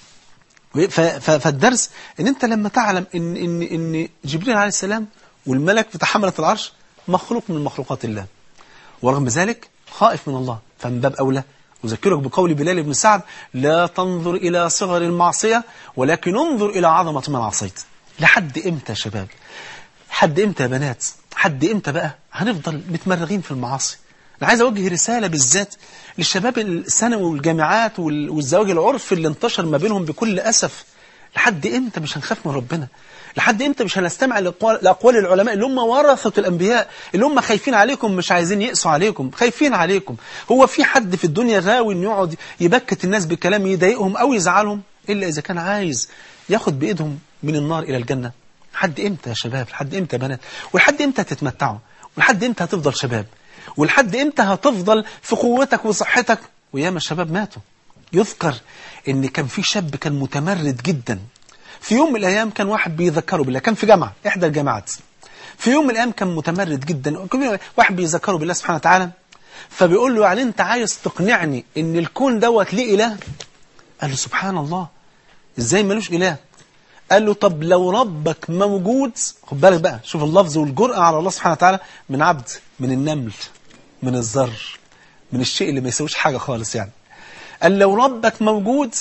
[SPEAKER 1] ف- ف- فالدرس ان انت لما تعلم ان ان ان جبريل عليه السلام والملك بتاع حملة العرش مخلوق من مخلوقات الله ورغم ذلك خائف من الله فمن باب أولى أذكرك بقول بلال بن سعد لا تنظر إلى صغر المعصية ولكن انظر إلى عظمة من عصيت لحد إمتى يا شباب حد إمتى يا بنات حد إمتى بقى هنفضل متمرغين في المعاصي أنا عايز أوجه رسالة بالذات للشباب الثانوي والجامعات وال- والزواج العرفي اللي انتشر ما بينهم بكل أسف لحد إمتى مش هنخاف من ربنا لحد إمتى مش هنستمع لأقوال لأقوال العلماء اللي هم ورثة الأنبياء اللي هم خايفين عليكم مش عايزين يقسوا عليكم خايفين عليكم هو في حد في الدنيا غاوي إنه يقعد يبكت الناس بكلام يضايقهم أو يزعلهم إلا إذا كان عايز ياخد بإيدهم من النار إلى الجنة لحد إمتى يا شباب لحد إمتى يا بنات ولحد إمتى تتمتعوا ولحد إمتى هتفضل شباب ولحد إمتى هتفضل في قوتك وصحتك وياما الشباب ماتوا يذكر ان كان في شاب كان متمرد جدا في يوم من الايام كان واحد بيذكره بالله كان في جامعه احدى الجامعات في يوم من الايام كان متمرد جدا كان واحد بيذكره بالله سبحانه وتعالى فبيقول له يعني انت عايز تقنعني ان الكون دوت ليه اله قال له سبحان الله ازاي ملوش اله قال له طب لو ربك موجود خد بالك بقى شوف اللفظ والجرأة على الله سبحانه وتعالى من عبد من النمل من الذر من الشيء اللي ما يسويش حاجة خالص يعني قال لو ربك موجود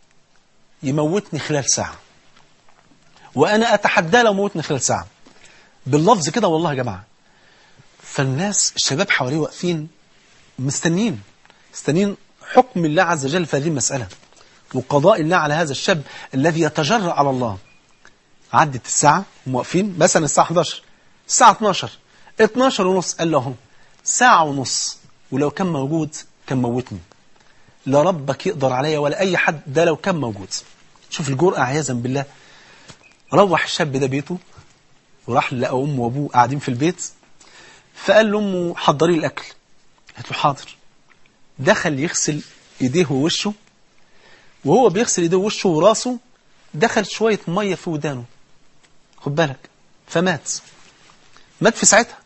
[SPEAKER 1] يموتني خلال ساعة وأنا أتحدى لو موتني خلال ساعة باللفظ كده والله يا جماعة فالناس الشباب حواليه واقفين مستنين مستنين حكم الله عز وجل في هذه المسألة وقضاء الله على هذا الشاب الذي يتجرأ على الله عدت الساعة هم واقفين مثلا الساعة 11 الساعة 12 12 ونص قال له ساعة ونص ولو كان موجود كان موتني لا ربك يقدر عليا ولا أي حد ده لو كان موجود شوف الجرأة عياذا بالله روح الشاب ده بيته وراح لقى أمه وأبوه قاعدين في البيت فقال لأمه حضري الأكل قالت له حاضر دخل يغسل إيديه ووشه وهو بيغسل إيديه ووشه وراسه دخل شوية مية في ودانه خد بالك فمات مات في ساعتها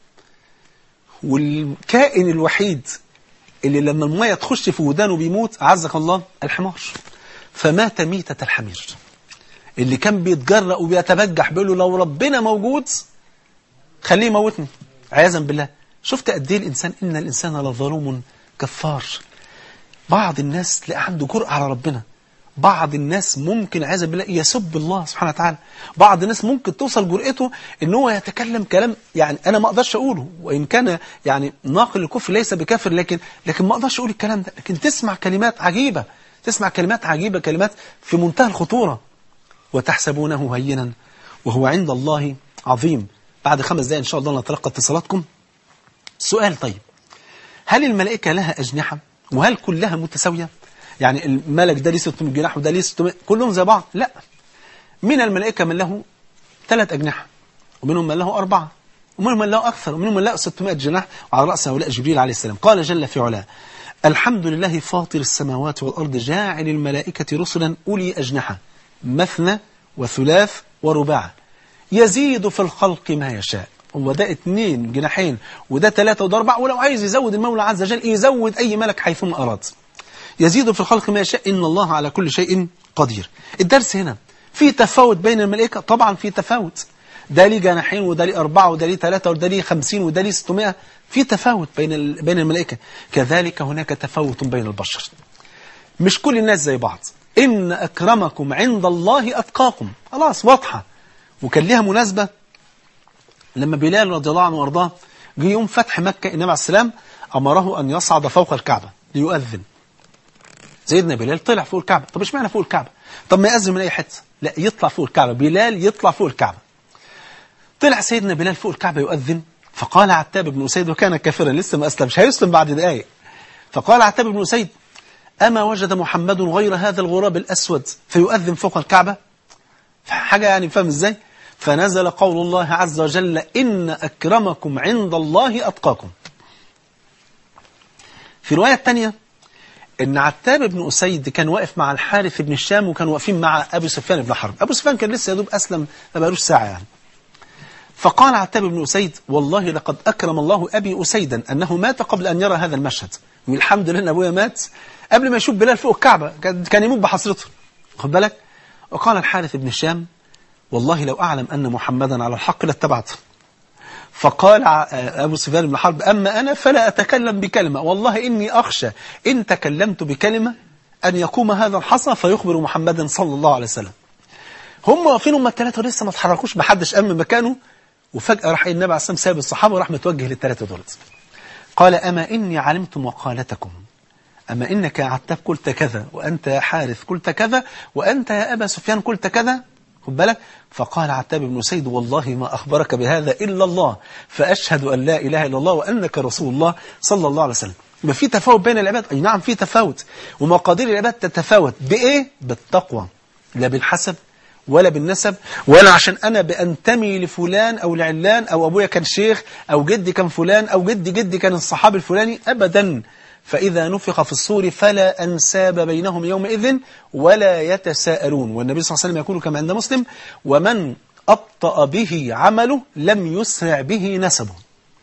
[SPEAKER 1] والكائن الوحيد اللي لما المية تخش في ودانه بيموت عزك الله الحمار فمات ميتة الحمير اللي كان بيتجرأ وبيتبجح بيقول له لو ربنا موجود خليه يموتني عياذا بالله شفت قد ايه الإنسان إن الإنسان لظلوم كفار بعض الناس تلاقي عنده جرأة على ربنا بعض الناس ممكن عياذا بالله يسب الله سبحانه وتعالى بعض الناس ممكن توصل جرأته ان هو يتكلم كلام يعني انا ما اقدرش اقوله وان كان يعني ناقل الكفر ليس بكافر لكن لكن ما اقدرش اقول الكلام ده لكن تسمع كلمات عجيبة تسمع كلمات عجيبة كلمات في منتهى الخطورة وتحسبونه هينا وهو عند الله عظيم بعد خمس دقائق ان شاء الله نتلقى اتصالاتكم سؤال طيب هل الملائكة لها أجنحة وهل كلها متساوية يعني الملك ده ليه 600 جناح وده ليه 600 كلهم زي بعض لا من الملائكة من له ثلاث أجنحة ومنهم من له أربعة ومنهم من له أكثر ومنهم من له 600 جناح وعلى رأس هؤلاء جبريل عليه السلام قال جل في علاه الحمد لله فاطر السماوات والأرض جاعل الملائكة رسلا أولي أجنحة مثنى وثلاث ورباع يزيد في الخلق ما يشاء هو ده اتنين جناحين وده ثلاثة وده أربعة ولو عايز يزود المولى عز وجل يزود أي ملك حيثما أراد يزيد في الخلق ما يشاء إن الله على كل شيء قدير الدرس هنا في تفاوت بين الملائكة طبعا في تفاوت ده ليه جناحين وده ليه أربعة وده ليه ثلاثة وده ليه خمسين وده ليه ستمائة في تفاوت بين ال... بين الملائكة كذلك هناك تفاوت بين البشر مش كل الناس زي بعض إن أكرمكم عند الله أتقاكم خلاص واضحة وكان ليها مناسبة لما بلال رضي الله عنه وارضاه جه يوم فتح مكة النبي عليه السلام أمره أن يصعد فوق الكعبة ليؤذن سيدنا بلال طلع فوق الكعبة طب اشمعنى فوق الكعبة طب ما يأذن من أي حتة لا يطلع فوق الكعبة بلال يطلع فوق الكعبة طلع سيدنا بلال فوق الكعبة يؤذن فقال عتاب بن أسيد وكان كافرا لسه ما أسلمش هيسلم بعد دقائق فقال عتاب بن أسيد أما وجد محمد غير هذا الغراب الأسود فيؤذن فوق الكعبة حاجة يعني فاهم إزاي فنزل قول الله عز وجل إن أكرمكم عند الله أتقاكم في رواية تانية إن عتاب بن أسيد كان واقف مع الحارث بن الشام وكانوا واقفين مع أبو سفيان بن حرب أبو سفيان كان لسه يدوب أسلم ما بقالوش ساعة يعني فقال عتاب بن أسيد والله لقد أكرم الله أبي أسيدا أنه مات قبل أن يرى هذا المشهد والحمد لله أن أبويا مات قبل ما يشوف بلال فوق الكعبة كان يموت بحسرته خد بالك وقال الحارث بن الشام والله لو أعلم أن محمدا على الحق لاتبعته فقال أبو سفيان بن حرب أما أنا فلا أتكلم بكلمة والله إني أخشى إن تكلمت بكلمة أن يقوم هذا الحصى فيخبر محمدا صلى الله عليه وسلم هم واقفين هم الثلاثة لسه ما اتحركوش ما حدش قام من مكانه وفجأة راح النبي عليه السلام ساب الصحابة وراح متوجه للثلاثة دولت قال أما إني علمت مقالتكم أما إنك يا عتاب قلت كذا وأنت يا حارث قلت كذا وأنت يا أبا سفيان قلت كذا خد بالك فقال عتاب بن سيد والله ما أخبرك بهذا إلا الله فأشهد أن لا إله إلا الله وأنك رسول الله صلى الله عليه وسلم يبقى في تفاوت بين العباد أي نعم في تفاوت ومقادير العباد تتفاوت بإيه؟ بالتقوى لا بالحسب ولا بالنسب ولا عشان أنا بأنتمي لفلان أو لعلان أو أبويا كان شيخ أو جدي كان فلان أو جدي جدي كان الصحابي الفلاني أبدا فإذا نفخ في الصور فلا أنساب بينهم يومئذ ولا يتساءلون والنبي صلى الله عليه وسلم يقول كما عند مسلم ومن أبطأ به عمله لم يسرع به نسبه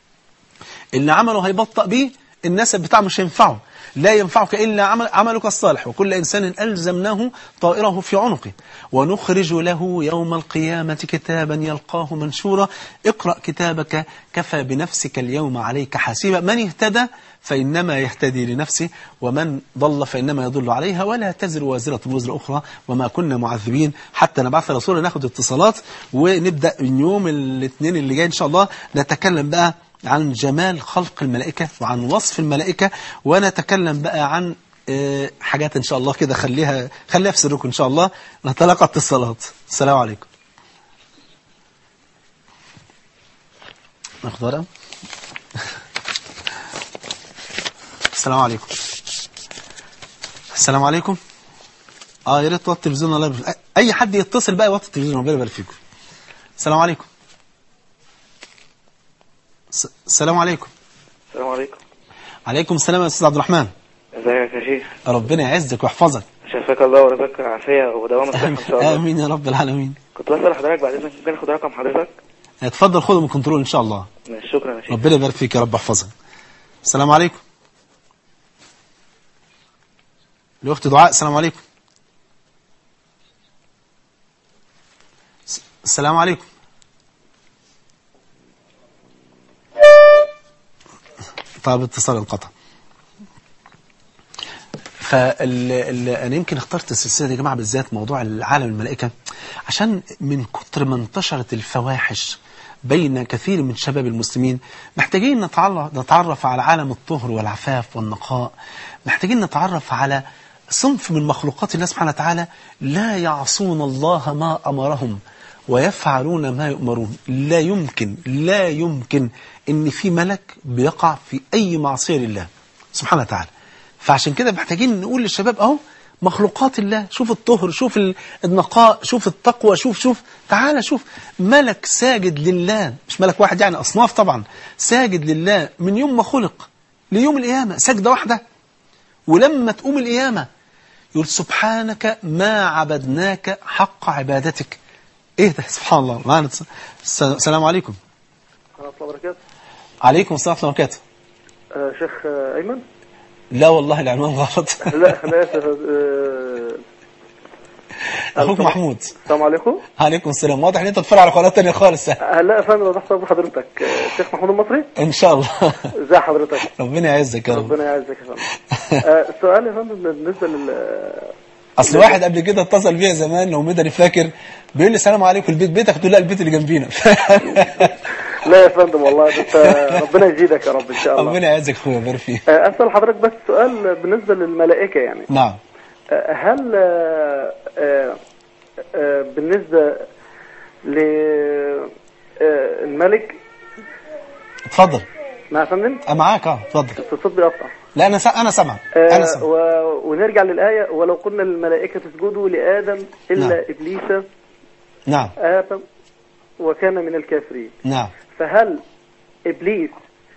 [SPEAKER 1] اللي عمله هيبطأ به النسب بتاعه مش هينفعه لا ينفعك إلا عمل عملك الصالح وكل إنسان ألزمناه طائره في عنقه ونخرج له يوم القيامة كتابا يلقاه منشورا اقرأ كتابك كفى بنفسك اليوم عليك حاسبا من اهتدى فإنما يهتدي لنفسه ومن ضل فإنما يضل عليها ولا تزر وازرة وزر أخرى وما كنا معذبين حتى نبعث رسولا ناخد اتصالات ونبدأ من يوم الاثنين اللي جاي إن شاء الله نتكلم بقى عن جمال خلق الملائكة وعن وصف الملائكة ونتكلم بقى عن حاجات إن شاء الله كده خليها خليها في سركم إن شاء الله نتلقى اتصالات السلام عليكم ناخد السلام عليكم السلام عليكم اه يا ريت توطي التلفزيون الله يبارك اي حد يتصل بقى يوطي التلفزيون ربنا يبارك فيكم السلام عليكم السلام عليكم
[SPEAKER 2] السلام عليكم
[SPEAKER 1] عليكم السلام يا استاذ عبد الرحمن
[SPEAKER 2] ازيك يا شيخ
[SPEAKER 1] ربنا يعزك ويحفظك
[SPEAKER 2] شفاك الله ورزقك العافيه ودوام الصحه ان شاء الله
[SPEAKER 1] امين يا رب العالمين
[SPEAKER 2] كنت بسال حضرتك بعد اذنك ممكن اخد رقم حضرتك
[SPEAKER 1] اتفضل خده من كنترول ان شاء الله
[SPEAKER 2] ماشي شكرا يا شيخ
[SPEAKER 1] ربنا يبارك فيك يا رب يحفظك السلام عليكم الاخت دعاء السلام عليكم السلام عليكم طيب اتصال انقطع فال انا يمكن اخترت السلسله دي يا جماعه بالذات موضوع العالم الملائكه عشان من كتر ما انتشرت الفواحش بين كثير من شباب المسلمين محتاجين نتعرف, نتعرف على عالم الطهر والعفاف والنقاء محتاجين نتعرف على صنف من مخلوقات الله سبحانه وتعالى لا يعصون الله ما أمرهم ويفعلون ما يؤمرون لا يمكن لا يمكن ان في ملك بيقع في اي معصيه لله سبحانه وتعالى فعشان كده محتاجين نقول للشباب اهو مخلوقات الله شوف الطهر شوف النقاء شوف التقوى شوف شوف تعالى شوف ملك ساجد لله مش ملك واحد يعني اصناف طبعا ساجد لله من يوم ما خلق ليوم القيامه سجده واحده ولما تقوم القيامه يقول سبحانك ما عبدناك حق عبادتك ايه ده سبحان الله معنا اتصال. الس- السلام عليكم
[SPEAKER 3] ورحمة الله وبركاته
[SPEAKER 1] عليكم السلام ورحمه الله وبركاته
[SPEAKER 3] آه شيخ آه أيمن
[SPEAKER 1] لا والله العنوان غلط
[SPEAKER 3] لا أنا آسف آه
[SPEAKER 1] اخوك محمود
[SPEAKER 3] السلام عليكم
[SPEAKER 1] عليكم السلام واضح ان انت بتتفرج على قناه ثانيه خالص
[SPEAKER 3] آه لا يا فندم تحت أمر حضرتك آه، الشيخ محمود المصري
[SPEAKER 1] ان شاء الله
[SPEAKER 3] ازي حضرتك
[SPEAKER 1] ربنا يعزك يا رب
[SPEAKER 3] ربنا يعزك يا فندم آه السؤال يا فندم بالنسبة لل
[SPEAKER 1] اصل واحد قبل كده اتصل بيا زمان لو مدني فاكر بيقول لي السلام عليكم البيت بيتك قلت له لا البيت اللي جنبينا
[SPEAKER 3] لا يا فندم والله ده انت ربنا يزيدك يا رب ان شاء الله
[SPEAKER 1] ربنا يعزك اخويا يبارك فيك
[SPEAKER 3] آه اسال حضرتك بس سؤال بالنسبة للملائكة يعني
[SPEAKER 1] نعم
[SPEAKER 3] آه هل آه آه آه بالنسبة ل آه الملك
[SPEAKER 1] اتفضل
[SPEAKER 3] مع فندم
[SPEAKER 1] أنا معاك اه اتفضل
[SPEAKER 3] الصوت بيقطع
[SPEAKER 1] لا انا س... انا سامعك انا
[SPEAKER 3] آه
[SPEAKER 1] سامعك
[SPEAKER 3] و... ونرجع للآية ولو قلنا للملائكة اسجدوا لآدم إلا
[SPEAKER 1] نعم.
[SPEAKER 3] إبليس
[SPEAKER 1] نعم
[SPEAKER 3] آدم وكان من الكافرين
[SPEAKER 1] نعم
[SPEAKER 3] فهل إبليس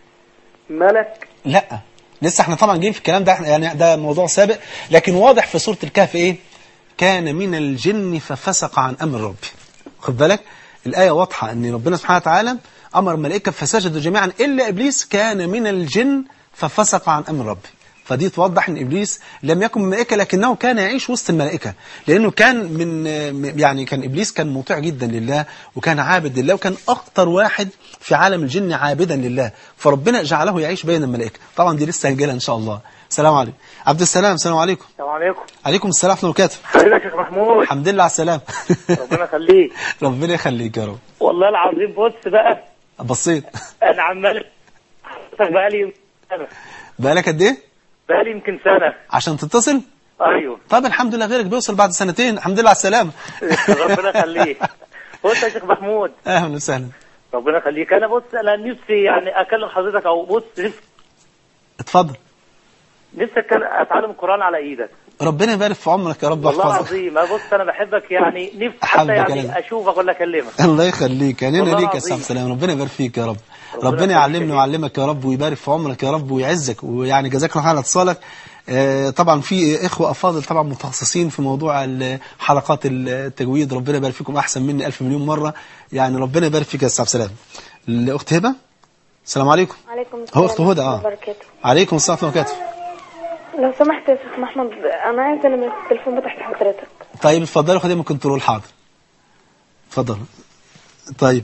[SPEAKER 3] ملك
[SPEAKER 1] لا لسه احنا طبعا جايين في الكلام ده احنا يعني ده موضوع سابق لكن واضح في سورة الكهف ايه كان من الجن ففسق عن امر ربي خد بالك الآية واضحة ان ربنا سبحانه وتعالى امر الملائكة فسجدوا جميعا الا ابليس كان من الجن ففسق عن امر ربي فدي توضح ان ابليس لم يكن من الملائكه لكنه كان يعيش وسط الملائكه لانه كان من يعني كان ابليس كان مطيع جدا لله وكان عابد لله وكان اكتر واحد في عالم الجن عابدا لله فربنا جعله يعيش بين الملائكه طبعا دي لسه هنجيلها ان شاء الله السلام عليكم عبد السلام السلام عليكم
[SPEAKER 3] السلام عليكم
[SPEAKER 1] عليكم السلام ورحمه الله وبركاته
[SPEAKER 3] حبيبي يا شيخ محمود
[SPEAKER 1] الحمد لله على السلامه
[SPEAKER 3] ربنا يخليك
[SPEAKER 1] ربنا يخليك يا رب
[SPEAKER 3] والله العظيم بص بقى
[SPEAKER 1] بصيت
[SPEAKER 3] أنا عمال حضرتك بقالي سنة
[SPEAKER 1] بقالك قد ايه
[SPEAKER 3] بقالي يمكن سنة
[SPEAKER 1] عشان تتصل
[SPEAKER 3] أيوه
[SPEAKER 1] طب الحمد لله غيرك بيوصل بعد سنتين الحمد لله على السلامه
[SPEAKER 3] ربنا يخليك بص يا شيخ محمود
[SPEAKER 1] اهلا وسهلا
[SPEAKER 3] ربنا يخليك أنا بص أنا نفسي يعني أكلم حضرتك أو بص نفسي
[SPEAKER 1] اتفضل
[SPEAKER 3] نفسي أتكلم- أتعلم القرآن على إيدك
[SPEAKER 1] ربنا يبارك في عمرك يا رب
[SPEAKER 3] والله
[SPEAKER 1] واحفظك
[SPEAKER 3] العظيم أنا بص أنا بحبك يعني نفسي
[SPEAKER 1] أحبك
[SPEAKER 3] حتى
[SPEAKER 1] أنا.
[SPEAKER 3] يعني أشوفك ولا أكلمك
[SPEAKER 1] الله يخليك يعني
[SPEAKER 3] والله
[SPEAKER 1] ليك يا
[SPEAKER 3] العظيم.
[SPEAKER 1] سلام سلام ربنا يبارك فيك يا رب
[SPEAKER 3] ربنا
[SPEAKER 1] ربنا
[SPEAKER 3] يخليك
[SPEAKER 1] يعلمنا
[SPEAKER 3] يا
[SPEAKER 1] ويعلمك يا رب ويبارك في عمرك يا رب ويعزك ويعني جزاك الله خير على اتصالك آه، طبعا في اخوه افاضل طبعا متخصصين في موضوع ال- حلقات التجويد ربنا يبارك فيكم احسن مني الف مليون مره يعني ربنا يبارك فيك يا استاذ عبد السلام الاخت هبه السلام عليكم
[SPEAKER 4] عليكم السلام
[SPEAKER 1] هو اخت هدى
[SPEAKER 4] ورحمة
[SPEAKER 1] اه
[SPEAKER 4] الله وبركاته
[SPEAKER 1] عليكم السلام ورحمه الله وبركاته
[SPEAKER 4] لو سمحت يا شيخ محمد انا عايزه انا من التليفون بتاع حضرتك
[SPEAKER 1] طيب اتفضلوا خدي من كنترول حاضر اتفضل طيب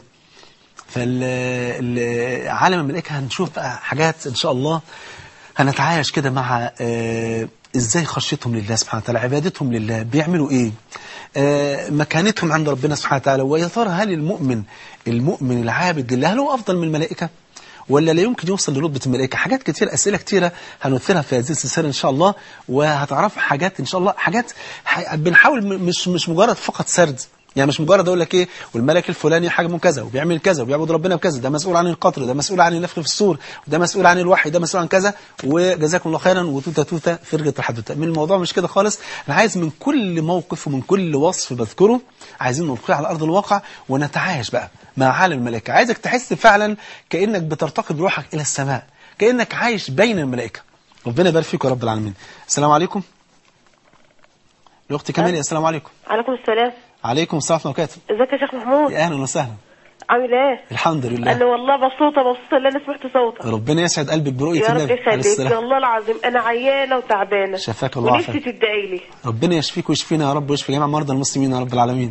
[SPEAKER 1] فالعالم الملائكة هنشوف بقى حاجات إن شاء الله هنتعايش كده مع آه، إزاي خشيتهم لله سبحانه وتعالى عبادتهم لله بيعملوا إيه آه، مكانتهم عند ربنا سبحانه وتعالى ويا ترى هل المؤمن المؤمن العابد لله هل هو أفضل من الملائكة ولا لا يمكن يوصل لرتبة الملائكة حاجات كتير أسئلة كتيرة هنثيرها في هذه السلسلة إن شاء الله وهتعرف حاجات إن شاء الله حاجات ح- بنحاول م- مش مش مجرد فقط سرد يعني مش مجرد اقول لك ايه والملك الفلاني حاجه من كذا وبيعمل كذا وبيعبد ربنا بكذا ده مسؤول عن القطر ده مسؤول عن النفخ في الصور وده مسؤول عن الوحي ده مسؤول عن كذا وجزاكم الله خيرا وتوته توته فرجه الحدوته من الموضوع مش كده خالص انا عايز من كل موقف ومن كل وصف بذكره عايزين نلقيه على ارض الواقع ونتعايش بقى مع عالم الملائكه عايزك تحس فعلا كانك بترتقي بروحك الى السماء كانك عايش بين الملائكه ربنا يبارك فيكم يا رب العالمين السلام عليكم الاخت كمال السلام عليكم
[SPEAKER 4] عليكم السلام
[SPEAKER 1] عليكم السلام ورحمه الله وبركاته
[SPEAKER 4] ازيك يا شيخ محمود
[SPEAKER 1] يا اهلا وسهلا
[SPEAKER 4] عامل ايه
[SPEAKER 1] الحمد
[SPEAKER 4] انا
[SPEAKER 1] لله
[SPEAKER 4] والله مبسوطه مبسوطه اللي انا سمعت صوتك
[SPEAKER 1] ربنا يسعد قلبك برؤيه
[SPEAKER 4] يا رب
[SPEAKER 1] النبي عليه
[SPEAKER 4] يخليك
[SPEAKER 1] السلام
[SPEAKER 4] والله العظيم انا عيانه وتعبانه
[SPEAKER 1] شفاك الله
[SPEAKER 4] ونفسي
[SPEAKER 1] وعافاك.
[SPEAKER 4] تدعي لي
[SPEAKER 1] ربنا يشفيك ويشفينا يا رب ويشفي جميع مرضى المسلمين يا رب العالمين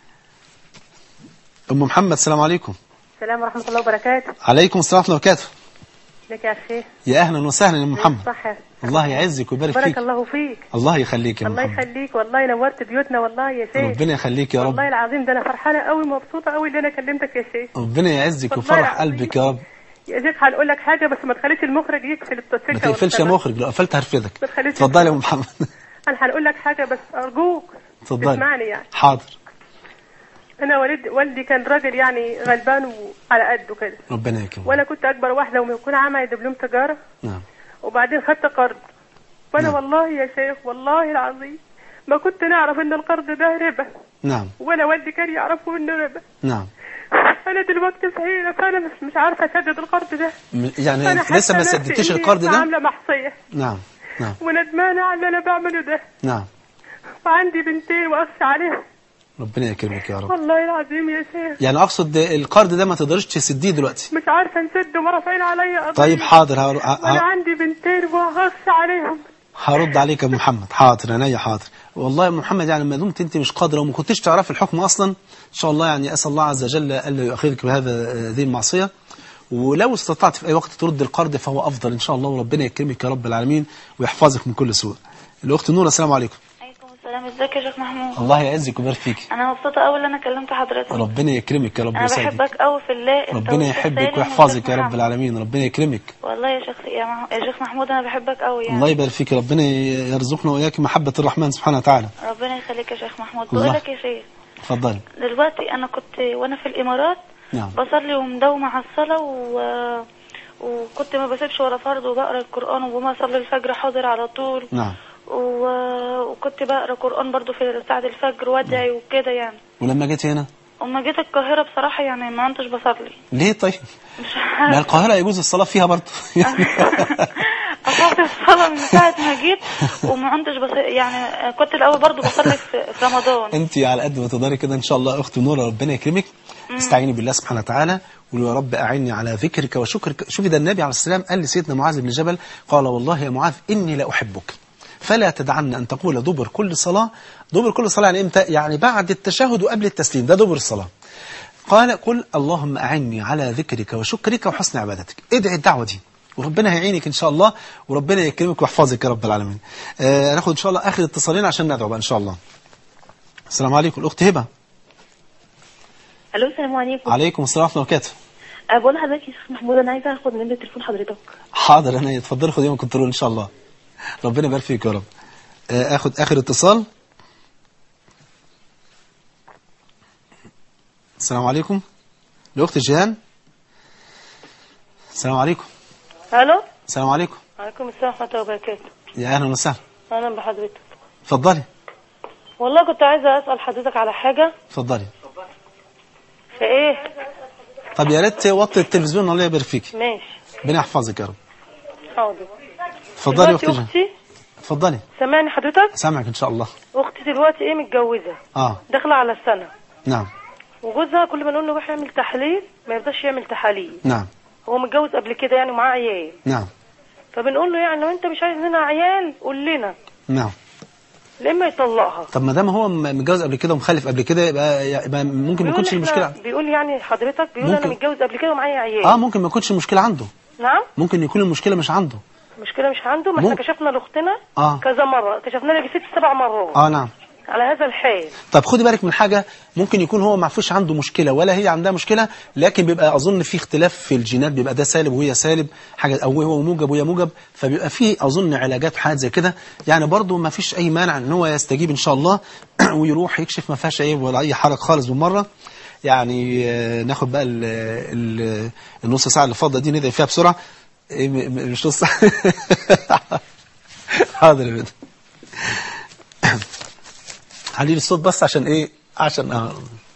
[SPEAKER 1] ام محمد السلام عليكم
[SPEAKER 4] السلام ورحمه الله وبركاته
[SPEAKER 1] عليكم السلام ورحمه الله وبركاته
[SPEAKER 4] لك يا شيخ
[SPEAKER 1] يا اهلا وسهلا يا أم محمد
[SPEAKER 4] صح
[SPEAKER 1] الله يعزك ويبارك
[SPEAKER 4] بارك
[SPEAKER 1] فيك
[SPEAKER 4] الله فيك
[SPEAKER 1] الله يخليك يا
[SPEAKER 4] الله
[SPEAKER 1] محمد
[SPEAKER 4] يخليك والله نورت بيوتنا والله يا شيخ
[SPEAKER 1] ربنا يخليك يا رب
[SPEAKER 4] والله العظيم ده انا فرحانه قوي مبسوطه قوي اللي انا كلمتك يا شيخ
[SPEAKER 1] ربنا يعزك
[SPEAKER 4] والله
[SPEAKER 1] ويفرح
[SPEAKER 4] العظيم.
[SPEAKER 1] قلبك يا رب
[SPEAKER 4] يا شيخ هنقول لك حاجه بس ما تخليش المخرج يقفل التسجيل
[SPEAKER 1] ما تقفلش يا مخرج لو قفلت هرفدك
[SPEAKER 4] ما تخليش
[SPEAKER 1] اتفضلي يا أم محمد
[SPEAKER 4] انا هنقول لك حاجه بس ارجوك
[SPEAKER 1] اتفضلي
[SPEAKER 4] تسمعني يعني
[SPEAKER 1] حاضر
[SPEAKER 4] انا والد والدي كان راجل يعني غلبان وعلى قده كده
[SPEAKER 1] ربنا يكرمك
[SPEAKER 4] وانا كنت اكبر واحده وما يكون عمل دبلوم تجاره
[SPEAKER 1] نعم
[SPEAKER 4] وبعدين خدت قرض وانا
[SPEAKER 1] نعم.
[SPEAKER 4] والله يا شيخ والله العظيم ما كنت نعرف ان القرض ده ربا
[SPEAKER 1] نعم
[SPEAKER 4] ولا والدي كان يعرفه انه ربا
[SPEAKER 1] نعم
[SPEAKER 4] انا دلوقتي في حيره فانا مش مش عارفه اسدد القرض ده
[SPEAKER 1] م- يعني
[SPEAKER 4] فانا
[SPEAKER 1] انت لسه ما
[SPEAKER 4] حاسة نفسي
[SPEAKER 1] سددتيش
[SPEAKER 4] إني
[SPEAKER 1] القرض ده
[SPEAKER 4] عامله محصيه
[SPEAKER 1] نعم نعم
[SPEAKER 4] وندمانه على اللي انا بعمله ده
[SPEAKER 1] نعم
[SPEAKER 4] وعندي بنتين واخشى عليهم
[SPEAKER 1] ربنا يكرمك يا رب
[SPEAKER 4] والله العظيم يا شيخ
[SPEAKER 1] يعني اقصد القرض ده ما تقدرش تسديه دلوقتي
[SPEAKER 4] مش عارفه نسد ورافعين عليا قضيه
[SPEAKER 1] طيب حاضر هر...
[SPEAKER 4] وانا
[SPEAKER 1] ه...
[SPEAKER 4] عندي بنتين وهص عليهم
[SPEAKER 1] هرد عليك يا محمد حاضر عينيا حاضر والله يا محمد يعني ما دمت انت مش قادره وما كنتش تعرف الحكم اصلا ان شاء الله يعني اسال الله عز وجل الا يؤاخذك بهذا هذه المعصيه ولو استطعت في اي وقت ترد القرض فهو افضل ان شاء الله وربنا يكرمك يا رب العالمين ويحفظك من كل سوء الاخت نوره السلام عليكم
[SPEAKER 5] عليكم السلام ازيك يا شيخ محمود
[SPEAKER 1] الله يعزك ويبارك فيك
[SPEAKER 5] انا مبسوطه قوي ان انا كلمت حضرتك
[SPEAKER 1] ربنا يكرمك يا رب
[SPEAKER 5] انا
[SPEAKER 1] ويسعدك
[SPEAKER 5] بحبك قوي في الله انت
[SPEAKER 1] ربنا
[SPEAKER 5] والشيخ
[SPEAKER 1] يحبك
[SPEAKER 5] سالم
[SPEAKER 1] ويحفظك
[SPEAKER 5] والشيخ
[SPEAKER 1] يا رب
[SPEAKER 5] محمد.
[SPEAKER 1] العالمين ربنا يكرمك
[SPEAKER 5] والله يا شيخ يا, مح... يا شيخ محمود انا بحبك قوي يعني
[SPEAKER 1] الله يبارك فيك ربنا يرزقنا واياك محبه الرحمن سبحانه وتعالى
[SPEAKER 5] ربنا يخليك يا شيخ محمود
[SPEAKER 1] الله.
[SPEAKER 5] بقول لك يا شيخ
[SPEAKER 1] اتفضلي
[SPEAKER 5] دلوقتي انا كنت وانا في الامارات
[SPEAKER 1] نعم
[SPEAKER 5] بصلي ومداومه على الصلاه و... وكنت ما بسيبش ولا فرض وبقرا القران وما اصلي الفجر حاضر على طول
[SPEAKER 1] نعم
[SPEAKER 5] و... وكنت بقرا قران برضو في ساعه الفجر وادعي وكده يعني
[SPEAKER 1] ولما جيت هنا
[SPEAKER 5] وما جيت القاهره بصراحه يعني ما كنتش بصلي
[SPEAKER 1] ليه طيب
[SPEAKER 5] مش
[SPEAKER 1] ما
[SPEAKER 5] عارفه
[SPEAKER 1] القاهره يجوز الصلاه فيها برضه
[SPEAKER 5] قطعت الصلاة من ساعة ما جيت وما كنتش بص... يعني كنت الأول برضو بصلي في في رمضان
[SPEAKER 1] انت على قد ما تقدري كده ان شاء الله اخت نوره ربنا يكرمك استعيني بالله سبحانه وتعالى ويا رب اعني على ذكرك وشكرك شوفي ده النبي عليه السلام قال لسيدنا معاذ بن جبل قال والله يا معاذ اني لاحبك فلا تدعن ان تقول دبر كل صلاه دبر كل صلاه يعني امتى يعني بعد التشهد وقبل التسليم ده دبر الصلاه قال قل اللهم أعني على ذكرك وشكرك وحسن عبادتك ادعي الدعوة دي وربنا هيعينك إن شاء الله وربنا يكرمك ويحفظك يا رب العالمين آه ناخد إن شاء الله آخر اتصالين عشان ندعو بقى إن شاء الله السلام عليكم الأخت هبة
[SPEAKER 6] الو السلام عليكم
[SPEAKER 1] عليكم السلام ورحمة الله وبركاته
[SPEAKER 6] أه بقول لحضرتك يا شيخ محمود انا عايزه اخد نمره تليفون حضرتك
[SPEAKER 1] حاضر أنا اتفضلي خد يوم كنترول إن شاء الله ربنا يبارك فيك يا رب آه آخد آخر اتصال السلام عليكم الأخت جيهان السلام عليكم
[SPEAKER 4] الو
[SPEAKER 1] السلام عليكم
[SPEAKER 4] عليكم السلام ورحمه الله وبركاته
[SPEAKER 1] يا أهلا وسهلا
[SPEAKER 4] اهلا بحضرتك
[SPEAKER 1] اتفضلي
[SPEAKER 4] والله كنت عايزه اسال حضرتك على حاجه
[SPEAKER 1] اتفضلي
[SPEAKER 4] في ايه
[SPEAKER 1] طب يا ريت وطي التلفزيون الله يبارك فيك
[SPEAKER 4] ماشي
[SPEAKER 1] ربنا يحفظك يا رب
[SPEAKER 4] حاضر
[SPEAKER 1] اتفضلي يا
[SPEAKER 4] دلوقتي
[SPEAKER 1] اختي جان.
[SPEAKER 4] اختي
[SPEAKER 1] اتفضلي
[SPEAKER 4] سامعني حضرتك
[SPEAKER 1] سامعك ان شاء الله
[SPEAKER 4] اختي دلوقتي ايه متجوزه
[SPEAKER 1] اه
[SPEAKER 4] داخله على السنه
[SPEAKER 1] نعم
[SPEAKER 4] وجوزها كل ما نقول له روح يعمل تحاليل ما يرضاش يعمل تحاليل
[SPEAKER 1] نعم
[SPEAKER 4] هو متجوز قبل كده يعني ومعاه عيال
[SPEAKER 1] نعم
[SPEAKER 4] فبنقول له يعني لو انت مش عايز لنا عيال قول لنا
[SPEAKER 1] نعم
[SPEAKER 4] لا اما يطلقها
[SPEAKER 1] طب ما دام هو م- متجوز قبل كده ومخلف قبل كده يبقى, يبقى ممكن ما
[SPEAKER 4] بيقول
[SPEAKER 1] يكونش
[SPEAKER 4] إحنا-
[SPEAKER 1] المشكله
[SPEAKER 4] بيقول يعني حضرتك بيقول
[SPEAKER 1] ممكن.
[SPEAKER 4] انا متجوز قبل كده ومعايا عيال
[SPEAKER 1] اه ممكن ما يكونش المشكله عنده
[SPEAKER 4] نعم
[SPEAKER 1] ممكن يكون المشكله مش عنده
[SPEAKER 4] المشكله مش عنده ما احنا
[SPEAKER 1] ممكن.
[SPEAKER 4] كشفنا لاختنا
[SPEAKER 1] آه.
[SPEAKER 4] كذا مره كشفنا لها ست سبع مرات
[SPEAKER 1] اه نعم
[SPEAKER 4] على هذا الحال
[SPEAKER 1] طب خدي بالك من حاجة ممكن يكون هو ما فيش عنده مشكلة ولا هي عندها مشكلة لكن بيبقى أظن في اختلاف في الجينات بيبقى ده سالب وهي سالب حاجة أو هو موجب وهي موجب فبيبقى في أظن علاجات وحاجات زي كده يعني برضو ما فيش أي مانع إن هو يستجيب إن شاء الله ويروح يكشف ما فيهاش أي ولا أي حرج خالص بالمرة يعني آه، ناخد بقى ال ال النص ساعة اللي فاضلة دي ندعي فيها بسرعة إيه، م- م- مش نص ساعة حاضر يا بنت علي لي الصوت بس عشان ايه عشان اه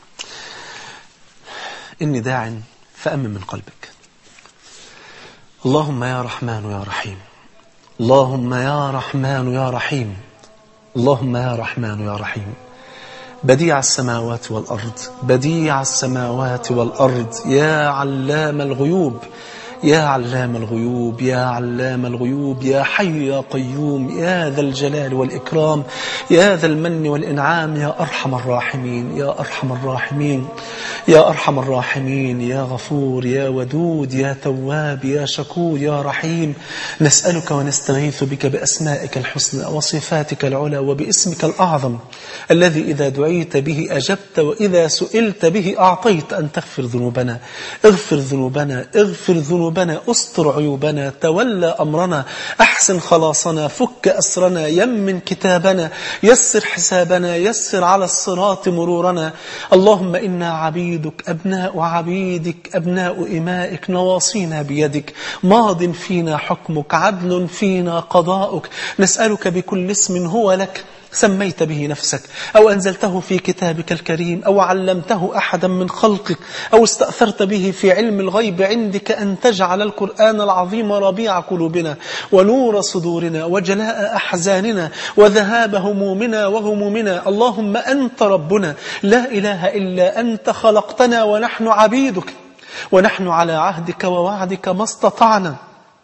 [SPEAKER 1] اني داع فامن من قلبك اللهم يا رحمن يا رحيم اللهم يا رحمن يا رحيم اللهم يا رحمن يا رحيم بديع السماوات والأرض بديع السماوات والأرض يا علام الغيوب يا علام الغيوب يا علام الغيوب يا حي يا قيوم يا ذا الجلال والإكرام يا ذا المن والإنعام يا أرحم الراحمين يا أرحم الراحمين يا أرحم الراحمين يا غفور يا ودود يا تواب يا شكور يا رحيم نسألك ونستغيث بك بأسمائك الحسنى وصفاتك العلى وباسمك الأعظم الذي إذا دعيت به أجبت وإذا سئلت به أعطيت أن تغفر ذنوبنا اغفر ذنوبنا اغفر ذنوبنا استر عيوبنا تولى أمرنا أحسن خلاصنا فك أسرنا يمن كتابنا يسر حسابنا يسر على الصراط مرورنا اللهم إنا عبيدك أبناء عبيدك أبناء إمائك نواصينا بيدك ماض فينا حكمك عدل فينا قضاؤك نسألك بكل اسم هو لك سميت به نفسك أو أنزلته في كتابك الكريم أو علمته أحدا من خلقك أو استأثرت به في علم الغيب عندك أن تجعل القرآن العظيم ربيع قلوبنا ونور صدورنا وجلاء أحزاننا وذهاب همومنا وغمومنا اللهم أنت ربنا لا إله إلا أنت خلقتنا ونحن عبيدك ونحن على عهدك ووعدك ما استطعنا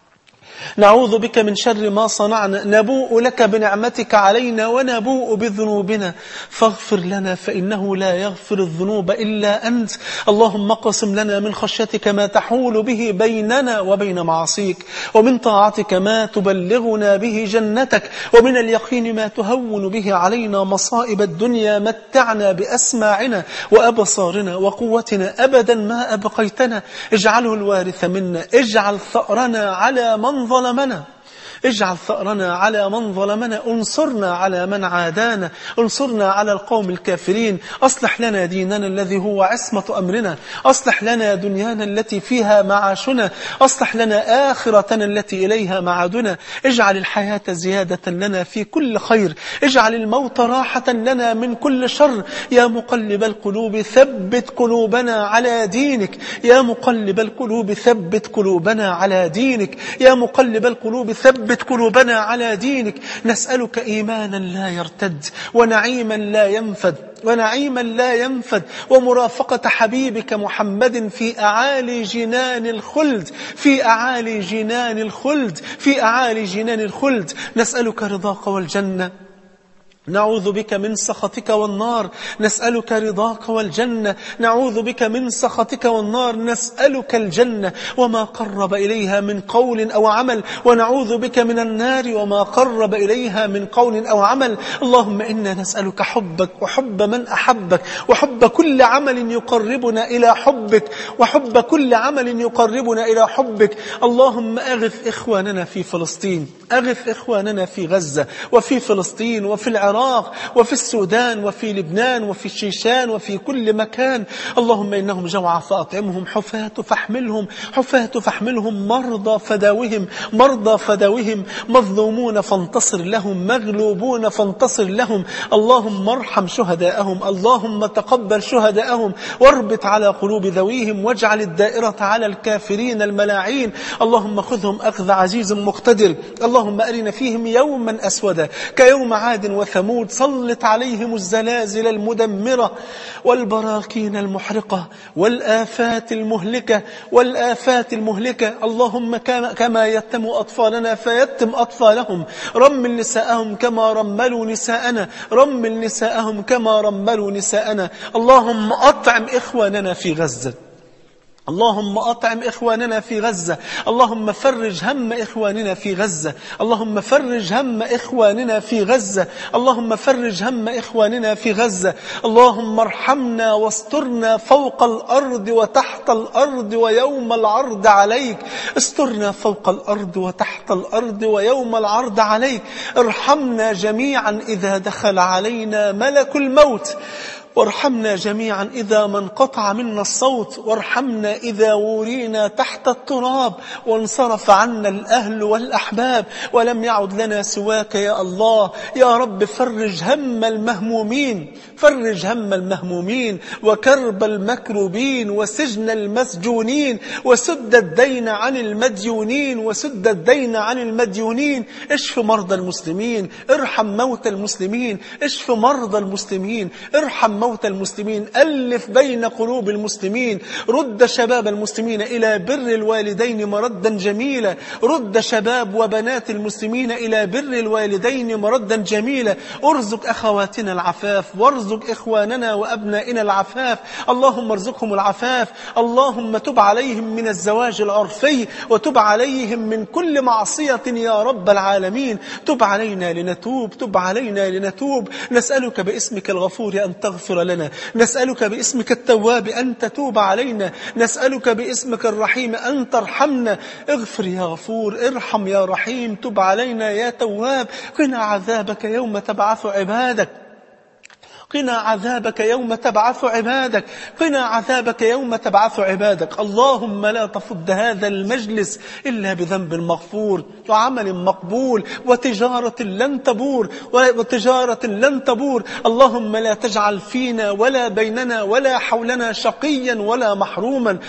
[SPEAKER 1] نعوذ بك من شر ما صنعنا نبوء لك بنعمتك علينا ونبوء بذنوبنا فاغفر لنا فإنه لا يغفر الذنوب إلا أنت اللهم اقسم لنا من خشيتك ما تحول به بيننا وبين معصيك ومن طاعتك ما تبلغنا به جنتك ومن اليقين ما تهون به علينا مصائب الدنيا متعنا بأسماعنا وأبصارنا وقوتنا أبدا ما أبقيتنا اجعله الوارث منا اجعل ثأرنا على من ظلمنا اجعل ثأرنا على من ظلمنا انصرنا على من عادانا انصرنا على القوم الكافرين أصلح لنا ديننا الذي هو عصمة أمرنا أصلح لنا دنيانا التي فيها معاشنا أصلح لنا آخرتنا التي إليها معادنا اجعل الحياة زيادة لنا في كل خير اجعل الموت راحة لنا من كل شر يا مقلب القلوب ثبت قلوبنا على دينك يا مقلب القلوب ثبت قلوبنا على دينك يا مقلب القلوب ثبت قلوبنا على دينك نسألك إيمانا لا يرتد ونعيما لا ينفد ونعيما لا ينفد ومرافقة حبيبك محمد في أعالي جنان الخلد في أعالي جنان الخلد في أعالي جنان الخلد نسألك رضاك والجنة نعوذ بك من سخطك والنار نسألك رضاك والجنة نعوذ بك من سخطك والنار نسألك الجنة وما قرب إليها من قول أو عمل ونعوذ بك من النار وما قرب إليها من قول أو عمل اللهم إنا نسألك حبك وحب من أحبك وحب كل عمل يقربنا إلى حبك وحب كل عمل يقربنا إلى حبك اللهم أغث إخواننا في فلسطين أغث إخواننا في غزة وفي فلسطين وفي العراق العراق وفي السودان وفي لبنان وفي الشيشان وفي كل مكان اللهم إنهم جوعى فأطعمهم حفاة فاحملهم حفاة فاحملهم مرضى فداوهم مرضى فداوهم مظلومون فانتصر لهم مغلوبون فانتصر لهم اللهم ارحم شهداءهم اللهم تقبل شهداءهم واربط على قلوب ذويهم واجعل الدائرة على الكافرين الملاعين اللهم خذهم أخذ عزيز مقتدر اللهم أرنا فيهم يوما أسودا كيوم عاد وثمود سلط عليهم الزلازل المدمرة والبراكين المحرقة والآفات المهلكة والآفات المهلكة اللهم كما يتم أطفالنا فيتم أطفالهم رمل نساءهم كما رملوا نساءنا رمل نساءهم كما رملوا نساءنا اللهم أطعم إخواننا في غزة اللهم أطعم إخواننا في غزة اللهم فرج هم إخواننا في غزة اللهم فرج هم إخواننا في غزة اللهم فرج هم إخواننا في غزة اللهم ارحمنا واسترنا فوق الأرض وتحت الأرض ويوم العرض عليك استرنا فوق الأرض وتحت الأرض ويوم العرض عليك ارحمنا جميعا إذا دخل علينا ملك الموت وارحمنا جميعا إذا ما انقطع منا الصوت وارحمنا إذا ورينا تحت التراب وانصرف عنا الأهل والأحباب ولم يعد لنا سواك يا الله يا رب فرج هم المهمومين فرج هم المهمومين وكرب المكروبين وسجن المسجونين وسد الدين عن المديونين وسد الدين عن المديونين اشف مرضى المسلمين ارحم موتى المسلمين اشف مرضى المسلمين ارحم موتى المسلمين ألف بين قلوب المسلمين رد شباب المسلمين إلى بر الوالدين مردا جميلا رد شباب وبنات المسلمين إلى بر الوالدين مردا جميلا ارزق أخواتنا العفاف وارزق إخواننا وأبنائنا العفاف اللهم ارزقهم العفاف اللهم تب عليهم من الزواج العرفي وتب عليهم من كل معصية يا رب العالمين تب علينا لنتوب تب علينا لنتوب نسألك باسمك الغفور أن تغفر لنا نسألك باسمك التواب أن تتوب علينا نسألك باسمك الرحيم أن ترحمنا اغفر يا غفور ارحم يا رحيم تب علينا يا تواب قنا عذابك يوم تبعث عبادك قنا عذابك يوم تبعث عبادك قنا عذابك يوم تبعث عبادك اللهم لا تفض هذا المجلس إلا بذنب مغفور وعمل مقبول وتجارة لن تبور وتجارة لن تبور اللهم لا تجعل فينا ولا بيننا ولا حولنا شقيا ولا محروما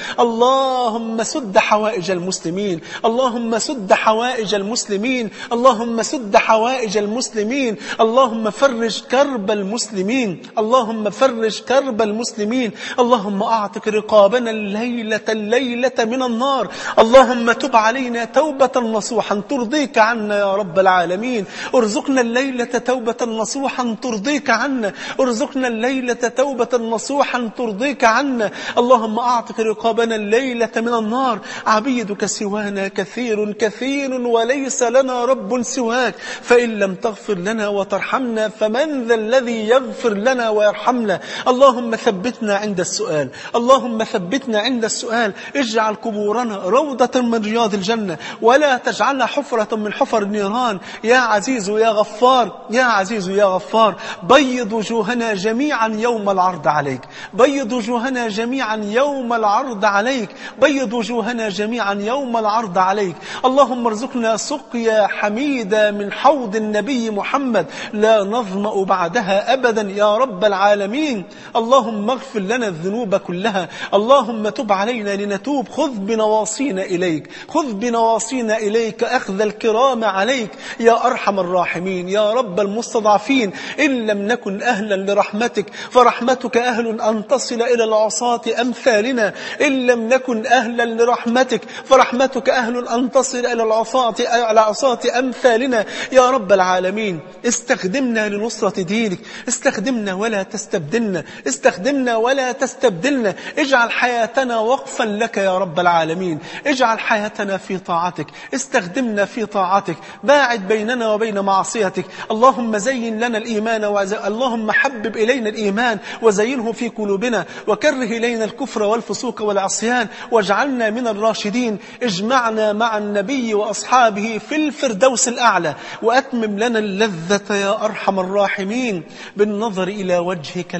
[SPEAKER 1] اللهم سد حوائج المسلمين اللهم سد حوائج المسلمين اللهم سد حوائج المسلمين اللهم فرج كرب المسلمين اللهم فرج كرب المسلمين اللهم أعتق رقابنا الليلة الليلة من النار اللهم تب علينا توبة نصوحا ترضيك عنا يا رب العالمين ارزقنا الليلة توبة نصوحا ترضيك عنا ارزقنا الليلة توبة نصوحا ترضيك عنا اللهم أعتق رقابنا الليلة من النار عبيدك سوانا كثير كثير وليس لنا رب سواك فإن لم تغفر لنا وترحمنا فمن ذا الذي يغفر لنا ويرحمنا اللهم ثبتنا عند السؤال اللهم ثبتنا عند السؤال اجعل قبورنا روضة من رياض الجنة ولا تجعلها حفرة من حفر النيران يا عزيز يا غفار يا عزيز يا غفار بيض وجوهنا جميعا يوم العرض عليك بيض وجوهنا جميعا يوم العرض عليك بيض وجوهنا جميعا يوم العرض عليك اللهم ارزقنا سقيا حميدة من حوض النبي محمد لا نظمأ بعدها أبدا يا رب العالمين اللهم اغفر لنا الذنوب كلها اللهم تب علينا لنتوب خذ بنواصينا إليك خذ بنواصينا إليك أخذ الكرام عليك يا أرحم الراحمين يا رب المستضعفين إن لم نكن أهلا لرحمتك فرحمتك أهل أن تصل إلى العصاة أمثالنا إن لم نكن أهلا لرحمتك فرحمتك أهل أن تصل إلى العصاة العصاة أمثالنا يا رب العالمين استخدمنا لنصرة دينك استخدمنا ولا تستبدلنا استخدمنا ولا تستبدلنا اجعل حياتنا وقفا لك يا رب العالمين اجعل حياتنا في طاعتك استخدمنا في طاعتك باعد بيننا وبين معصيتك اللهم زين لنا الإيمان وز... اللهم حبب إلينا الإيمان وزينه في قلوبنا وكره إلينا الكفر والفسوق والعصيان واجعلنا من الراشدين اجمعنا مع النبي وأصحابه في الفردوس الأعلى وأتمم لنا اللذة يا أرحم الراحمين بالنظر إلى وجهك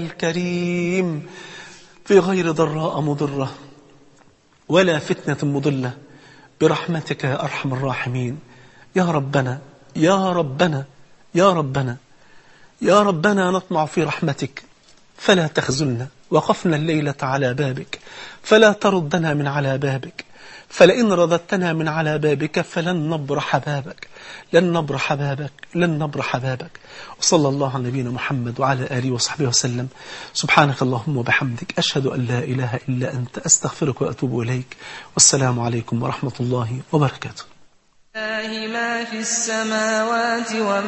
[SPEAKER 1] الكريم في غير ضراء مضرة ولا فتنة مضلة برحمتك يا أرحم الراحمين يا ربنا يا ربنا يا ربنا يا ربنا نطمع في رحمتك فلا تخزلنا وقفنا الليلة على بابك فلا تردنا من على بابك فلئن رددتنا من على بابك فلن نبرح بابك لن نبرح بابك لن نبرح بابك وصلى الله على نبينا محمد وعلى آله وصحبه وسلم سبحانك اللهم وبحمدك أشهد أن لا إله إلا أنت أستغفرك وأتوب إليك والسلام عليكم ورحمة الله وبركاته
[SPEAKER 7] الله ما في السماوات وما